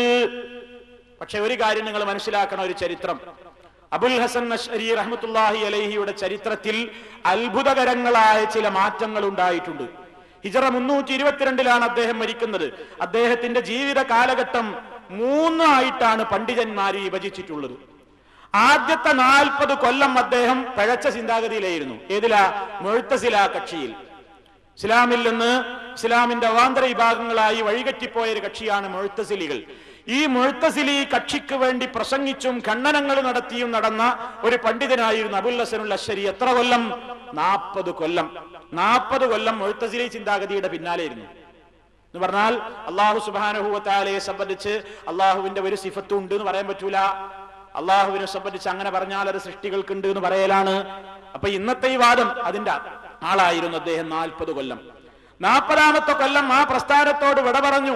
പക്ഷെ ഒരു കാര്യം നിങ്ങൾ മനസ്സിലാക്കണം ഒരു ചരിത്രം അബുൽ ഹസൻ അഷ്അരി റഹ്മത്തുള്ളാഹി അലൈഹിയുടെ ചരിത്രത്തിൽ അത്ഭുതകരങ്ങളായ ചില മാറ്റങ്ങൾ ഉണ്ടായിട്ടുണ്ട് ഹിജറ മുന്നൂറ്റി ഇരുപത്തിരണ്ടിലാണ് അദ്ദേഹം മരിക്കുന്നത് അദ്ദേഹത്തിന്റെ ജീവിത കാലഘട്ടം മൂന്നായിട്ടാണ് പണ്ഡിതന്മാർ വിഭജിച്ചിട്ടുള്ളത് ആദ്യത്തെ നാൽപ്പത് കൊല്ലം അദ്ദേഹം പിഴച്ച ചിന്താഗതിയിലായിരുന്നു ഏതിലാ മുഴുത്തസില കക്ഷിയിൽ ഇസ്ലാമിൽ നിന്ന് ഇസ്ലാമിന്റെ അവാന്തര വിഭാഗങ്ങളായി വഴികറ്റിപ്പോയ ഒരു കക്ഷിയാണ് മുഴുത്തസിലികൾ ഈ മുഴുത്തസിലി കക്ഷിക്ക് വേണ്ടി പ്രസംഗിച്ചും ഖണ്ഡനങ്ങൾ നടത്തിയും നടന്ന ഒരു പണ്ഡിതനായിരുന്നു അബുൽ ഹസനുൽ അശ്ശരി എത്ര കൊല്ലം നാൽപ്പത് കൊല്ലം നാൽപ്പത് കൊല്ലം മുഴുത്തസിലി ചിന്താഗതിയുടെ പിന്നാലെയിരുന്നു എന്ന് പറഞ്ഞാൽ അള്ളാഹു സുബാനുഭൂവത്താലയെ സംബന്ധിച്ച് അള്ളാഹുവിന്റെ ഒരു സിഫത്തും ഉണ്ട് എന്ന് പറയാൻ പറ്റൂല അള്ളാഹുവിനെ സംബന്ധിച്ച് അങ്ങനെ പറഞ്ഞാൽ അത് സൃഷ്ടികൾക്കുണ്ട് എന്ന് പറയലാണ് അപ്പൊ ഇന്നത്തെ ഈ വാദം അതിന്റെ ആളായിരുന്നു അദ്ദേഹം നാൽപ്പത് കൊല്ലം നാൽപ്പതാമത്തെ കൊല്ലം ആ പ്രസ്ഥാനത്തോട് വിട പറഞ്ഞു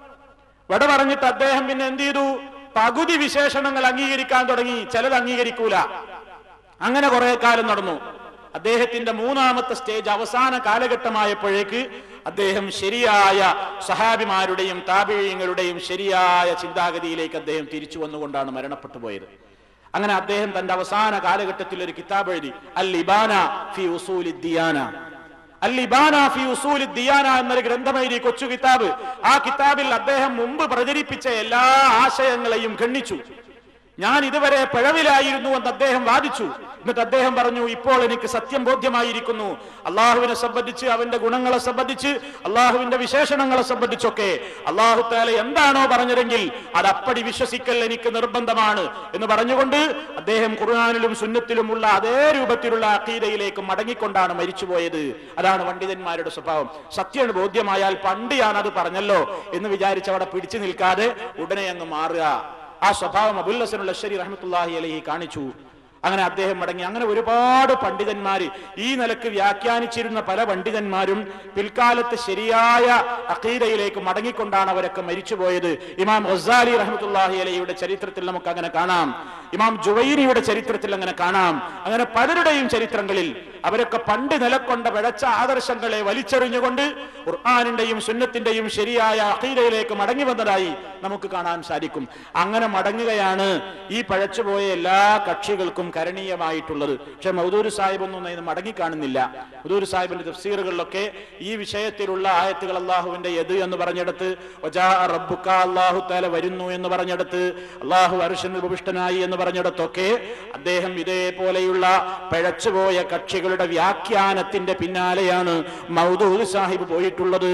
വിട പറഞ്ഞിട്ട് അദ്ദേഹം പിന്നെ എന്ത് ചെയ്തു പകുതി വിശേഷണങ്ങൾ അംഗീകരിക്കാൻ തുടങ്ങി ചിലത് അംഗീകരിക്കൂല അങ്ങനെ കുറെ കാലം നടന്നു അദ്ദേഹത്തിന്റെ മൂന്നാമത്തെ സ്റ്റേജ് അവസാന കാലഘട്ടമായപ്പോഴേക്ക് അദ്ദേഹം ശരിയായ സഹാബിമാരുടെയും താപിഴയങ്ങളുടെയും ശരിയായ ചിന്താഗതിയിലേക്ക് അദ്ദേഹം തിരിച്ചു വന്നുകൊണ്ടാണ് മരണപ്പെട്ടു പോയത് അങ്ങനെ അദ്ദേഹം തന്റെ അവസാന കാലഘട്ടത്തിൽ ഒരു കിതാബ് എഴുതി അൽ ഇബാന ഫി ഉസൂലി ദിയാന അൽ ഇബാന ഫി ഉസൂലി ദിയാന എന്നൊരു ഗ്രന്ഥം എഴുതി കൊച്ചു കിതാബ് ആ കിതാബിൽ അദ്ദേഹം മുമ്പ് പ്രചരിപ്പിച്ച എല്ലാ ആശയങ്ങളെയും ഖണ്ഡിച്ചു ഞാൻ ഇതുവരെ പിഴവിലായിരുന്നു എന്ന് അദ്ദേഹം വാദിച്ചു എന്നിട്ട് അദ്ദേഹം പറഞ്ഞു ഇപ്പോൾ എനിക്ക് സത്യം ബോധ്യമായിരിക്കുന്നു അള്ളാഹുവിനെ സംബന്ധിച്ച് അവന്റെ ഗുണങ്ങളെ സംബന്ധിച്ച് അള്ളാഹുവിന്റെ വിശേഷണങ്ങളെ സംബന്ധിച്ചൊക്കെ അള്ളാഹു താല എന്താണോ പറഞ്ഞതെങ്കിൽ അത് അപ്പടി വിശ്വസിക്കൽ എനിക്ക് നിർബന്ധമാണ് എന്ന് പറഞ്ഞുകൊണ്ട് അദ്ദേഹം ഖുർആാനിലും സുന്നത്തിലുമുള്ള അതേ രൂപത്തിലുള്ള അക്കീതയിലേക്ക് മടങ്ങിക്കൊണ്ടാണ് മരിച്ചുപോയത് അതാണ് പണ്ഡിതന്മാരുടെ സ്വഭാവം സത്യം ബോധ്യമായാൽ പണ്ട് ഞാനത് പറഞ്ഞല്ലോ എന്ന് വിചാരിച്ച് അവിടെ പിടിച്ചു നിൽക്കാതെ ഉടനെ അങ്ങ് മാറുക ആ സ്വഭാവം അബുൽ ഹസൻ അശ്ശരി റഹ്മത്തുല്ലാഹി അലഹി കാണിച്ചു അങ്ങനെ അദ്ദേഹം മടങ്ങി അങ്ങനെ ഒരുപാട് പണ്ഡിതന്മാര് ഈ നിലക്ക് വ്യാഖ്യാനിച്ചിരുന്ന പല പണ്ഡിതന്മാരും പിൽക്കാലത്ത് ശരിയായ അഖീദയിലേക്ക് മടങ്ങിക്കൊണ്ടാണ് അവരൊക്കെ മരിച്ചുപോയത് ഇമാം ഗസാലി റഹ്മത്തുല്ലാഹി അലഹിയുടെ ചരിത്രത്തിൽ നമുക്ക് അങ്ങനെ കാണാം ഇമാം ജുവൈരിയുടെ ചരിത്രത്തിൽ അങ്ങനെ കാണാം അങ്ങനെ പലരുടെയും ചരിത്രങ്ങളിൽ അവരൊക്കെ പണ്ട് നിലക്കൊണ്ട പിഴച്ച ആദർശങ്ങളെ വലിച്ചെറിഞ്ഞുകൊണ്ട് ഖുർആാനിന്റെയും സുന്നത്തിന്റെയും ശരിയായ അഖീദയിലേക്ക് മടങ്ങി വന്നതായി നമുക്ക് കാണാൻ സാധിക്കും അങ്ങനെ മടങ്ങുകയാണ് ഈ പഴച്ചുപോയ എല്ലാ കക്ഷികൾക്കും കരണീയമായിട്ടുള്ളത് പക്ഷെ മൗദൂർ സാഹിബ് ഒന്നും ഇത് മടങ്ങി കാണുന്നില്ല മൗദൂർ സാഹിബിന്റെ തഫ്സീറുകളിലൊക്കെ ഈ വിഷയത്തിലുള്ള ആയത്തുകൾ അള്ളാഹുവിന്റെ എത് എന്ന് പറഞ്ഞെടുത്ത് റബ്ബുക്ക അള്ളാഹു താല വരുന്നു എന്ന് പറഞ്ഞെടുത്ത് അള്ളാഹു അർഷൻ ഉപവിഷ്ടനായി എന്ന് പറഞ്ഞിടത്തൊക്കെ അദ്ദേഹം ഇതേപോലെയുള്ള പിഴച്ചുപോയ കക്ഷികളുടെ വ്യാഖ്യാനത്തിന്റെ പിന്നാലെയാണ് മൗദൂദ് സാഹിബ് പോയിട്ടുള്ളത്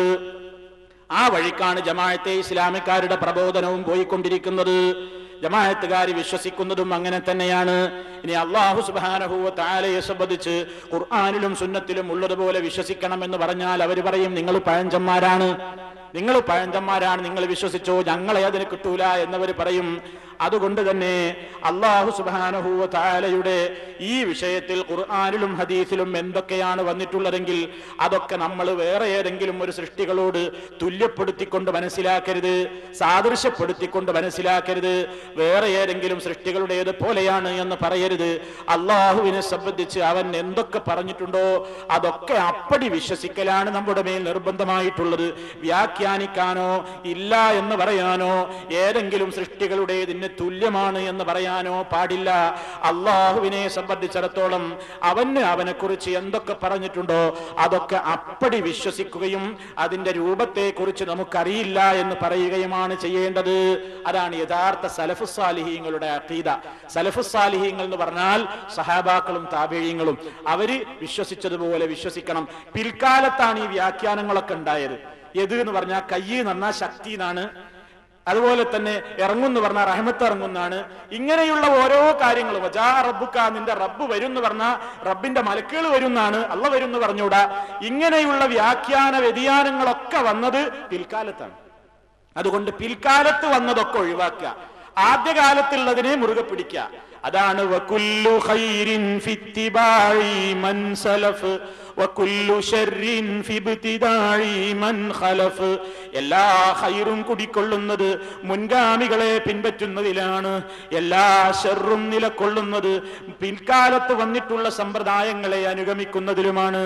ആ വഴിക്കാണ് ജമാഅത്തെ ഇസ്ലാമിക്കാരുടെ പ്രബോധനവും പോയിക്കൊണ്ടിരിക്കുന്നത് ജമാഅത്തുകാർ വിശ്വസിക്കുന്നതും അങ്ങനെ തന്നെയാണ് ഇനി അള്ളാഹു സുബാനഹുവ താലയെ സംബന്ധിച്ച് ഖുർആാനിലും സുന്നത്തിലും ഉള്ളതുപോലെ വിശ്വസിക്കണം എന്ന് പറഞ്ഞാൽ അവർ പറയും നിങ്ങൾ പഴഞ്ചന്മാരാണ് നിങ്ങൾ പഴഞ്ചന്മാരാണ് നിങ്ങൾ വിശ്വസിച്ചോ ഞങ്ങളെ അതിന് കിട്ടൂല എന്നവർ പറയും അതുകൊണ്ട് തന്നെ അള്ളാഹു സുബാനഹുവ താലയുടെ ഈ വിഷയത്തിൽ ഖുർആാനിലും ഹദീസിലും എന്തൊക്കെയാണ് വന്നിട്ടുള്ളതെങ്കിൽ അതൊക്കെ നമ്മൾ വേറെ ഏതെങ്കിലും ഒരു സൃഷ്ടികളോട് തുല്യപ്പെടുത്തിക്കൊണ്ട് മനസ്സിലാക്കരുത് സാദൃശ്യപ്പെടുത്തിക്കൊണ്ട് മനസ്സിലാക്കരുത് വേറെ ഏതെങ്കിലും സൃഷ്ടികളുടേത് പോലെയാണ് എന്ന് പറയരുത് അള്ളാഹുവിനെ സംബന്ധിച്ച് അവൻ എന്തൊക്കെ പറഞ്ഞിട്ടുണ്ടോ അതൊക്കെ അപ്പടി വിശ്വസിക്കലാണ് നമ്മുടെ മേൽ നിർബന്ധമായിട്ടുള്ളത് വ്യാഖ്യാനിക്കാനോ ഇല്ല എന്ന് പറയാനോ ഏതെങ്കിലും സൃഷ്ടികളുടേതിന് തുല്യമാണ് എന്ന് പറയാനോ പാടില്ല അള്ളാഹുവിനെ സംബന്ധിച്ചിടത്തോളം അവന് അവനെ കുറിച്ച് എന്തൊക്കെ പറഞ്ഞിട്ടുണ്ടോ അതൊക്കെ അപ്പടി വിശ്വസിക്കുകയും അതിന്റെ രൂപത്തെ കുറിച്ച് നമുക്കറിയില്ല എന്ന് പറയുകയുമാണ് ചെയ്യേണ്ടത് അതാണ് യഥാർത്ഥ സലഫുസാലിഹീങ്ങളുടെ അഖീദ സലഫുസാലിഹീങ്ങൾ എന്ന് പറഞ്ഞാൽ സഹാബാക്കളും താപേയങ്ങളും അവര് വിശ്വസിച്ചതുപോലെ വിശ്വസിക്കണം പിൽക്കാലത്താണ് ഈ വ്യാഖ്യാനങ്ങളൊക്കെ ഉണ്ടായത് എത് എന്ന് പറഞ്ഞാൽ കൈ എന്ന് പറഞ്ഞാൽ ശക്തി എന്നാണ് അതുപോലെ തന്നെ ഇറങ്ങുന്നു പറഞ്ഞാൽ റഹ്മത്ത് ഇറങ്ങുന്നാണ് ഇങ്ങനെയുള്ള ഓരോ കാര്യങ്ങളും വജാ റബ്ബുക്ക നിന്റെ റബ്ബ് വരും എന്ന് പറഞ്ഞാൽ റബ്ബിന്റെ മലക്കുകൾ വരുന്നാണ് അല്ല വരും എന്ന് പറഞ്ഞുകൂടാ ഇങ്ങനെയുള്ള വ്യാഖ്യാന വ്യതിയാനങ്ങളൊക്കെ വന്നത് പിൽക്കാലത്താണ് അതുകൊണ്ട് പിൽക്കാലത്ത് വന്നതൊക്കെ ഒഴിവാക്കുക ആദ്യകാലത്തുള്ളതിനെ മുറുകെ പിടിക്കുക അതാണ് വകുല്ലു ഖൈരിൻ ഫിത്തിബാഇ മൻ സലഫ് വകുല്ലു ശർരിൻ ഫിബ്തിദാഇ മൻ ഖലഫ് എല്ലാ ഖൈറും കുടിക്കൊള്ളുന്നത് മുൻഗാമികളെ പിൻപറ്റുന്നതിലാണ് എല്ലാ ഷെറും നിലകൊള്ളുന്നത് പിൽക്കാലത്ത് വന്നിട്ടുള്ള സമ്പ്രദായങ്ങളെ അനുഗമിക്കുന്നതിലുമാണ്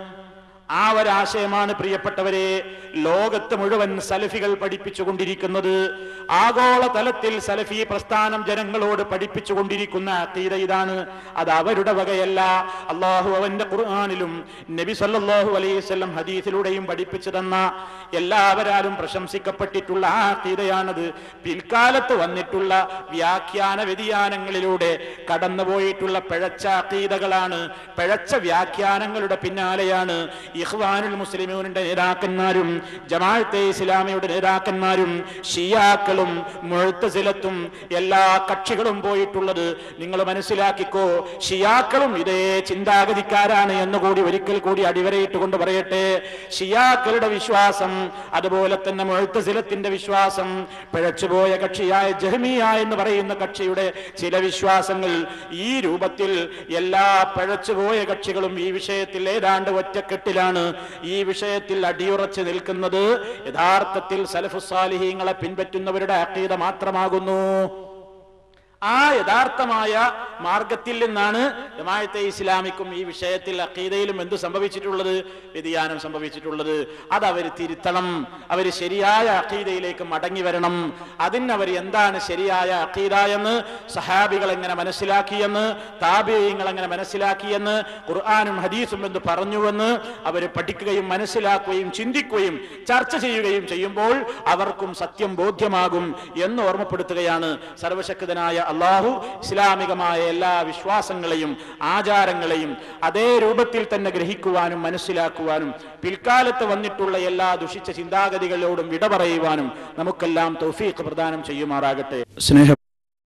ആ ഒരാശയമാണ് പ്രിയപ്പെട്ടവരെ ലോകത്ത് മുഴുവൻ സലഫികൾ പഠിപ്പിച്ചുകൊണ്ടിരിക്കുന്നത് ആഗോള തലത്തിൽ സലഫി പ്രസ്ഥാനം ജനങ്ങളോട് പഠിപ്പിച്ചുകൊണ്ടിരിക്കുന്ന അക്കീത ഇതാണ് അത് അവരുടെ വകയല്ല അള്ളാഹു അവന്റെ ഖുർആാനിലും നബി സല്ലല്ലാഹു അലൈഹി വസല്ലം ഹദീസിലൂടെയും പഠിപ്പിച്ചു തന്ന എല്ലാവരാലും പ്രശംസിക്കപ്പെട്ടിട്ടുള്ള ആ അക്കീതയാണത് പിൽക്കാലത്ത് വന്നിട്ടുള്ള വ്യാഖ്യാന വ്യതിയാനങ്ങളിലൂടെ കടന്നുപോയിട്ടുള്ള പിഴച്ച അക്കീതകളാണ് പിഴച്ച വ്യാഖ്യാനങ്ങളുടെ പിന്നാലെയാണ് ഇഖ്വാനുൽ മുസ്ലിമൂനിന്റെ നേതാക്കന്മാരും ജമാഅത്തെ ഇസ്ലാമിയുടെ നേതാക്കന്മാരും ഷിയാക്കളും മുഴത്തസിലത്തും എല്ലാ കക്ഷികളും പോയിട്ടുള്ളത് നിങ്ങൾ മനസ്സിലാക്കിക്കോ ഷിയാക്കളും ഇതേ ചിന്താഗതിക്കാരാണ് എന്നുകൂടി ഒരിക്കൽ കൂടി അടിവരയിട്ടുകൊണ്ട് പറയട്ടെ ഷിയാക്കളുടെ വിശ്വാസം അതുപോലെ തന്നെ മുഴത്തസിലത്തിന്റെ വിശ്വാസം പിഴച്ചുപോയ കക്ഷിയായ ജഹ്മിയ എന്ന് പറയുന്ന കക്ഷിയുടെ ചില വിശ്വാസങ്ങൾ ഈ രൂപത്തിൽ എല്ലാ പിഴച്ചുപോയ കക്ഷികളും ഈ വിഷയത്തിൽ ഏതാണ്ട് ഒറ്റക്കെട്ടിലാണ് ഈ വിഷയത്തിൽ അടിയുറച്ച് നിൽക്കുന്നത് യഥാർത്ഥത്തിൽ സലഫുസാലിഹീങ്ങളെ പിൻപറ്റുന്നവരുടെ അക്കീത മാത്രമാകുന്നു ആ യഥാർത്ഥമായ മാർഗത്തിൽ നിന്നാണ് ജമാഅത്തെ ഇസ്ലാമിക്കും ഈ വിഷയത്തിൽ അക്കീദയിലും എന്ത് സംഭവിച്ചിട്ടുള്ളത് വ്യതിയാനം സംഭവിച്ചിട്ടുള്ളത് അത് അവർ തിരുത്തണം അവർ ശരിയായ അക്കീദയിലേക്ക് മടങ്ങി വരണം അതിന് അവർ എന്താണ് ശരിയായ അക്കീദ എന്ന് സഹാബികൾ എങ്ങനെ മനസ്സിലാക്കിയെന്ന് താബേയങ്ങൾ എങ്ങനെ മനസ്സിലാക്കിയെന്ന് ഖുർആാനും ഹദീസും എന്ന് പറഞ്ഞുവെന്ന് അവർ പഠിക്കുകയും മനസ്സിലാക്കുകയും ചിന്തിക്കുകയും ചർച്ച ചെയ്യുകയും ചെയ്യുമ്പോൾ അവർക്കും സത്യം ബോധ്യമാകും എന്ന് ഓർമ്മപ്പെടുത്തുകയാണ് സർവശക്തനായ അള്ളാഹു ഇസ്ലാമികമായ എല്ലാ വിശ്വാസങ്ങളെയും ആചാരങ്ങളെയും അതേ രൂപത്തിൽ തന്നെ ഗ്രഹിക്കുവാനും മനസ്സിലാക്കുവാനും പിൽക്കാലത്ത് വന്നിട്ടുള്ള എല്ലാ ദുഷിച്ച ചിന്താഗതികളോടും വിട പറയുവാനും നമുക്കെല്ലാം തൗഫീഖ് പ്രദാനം ചെയ്യുമാറാകട്ടെ സ്നേഹ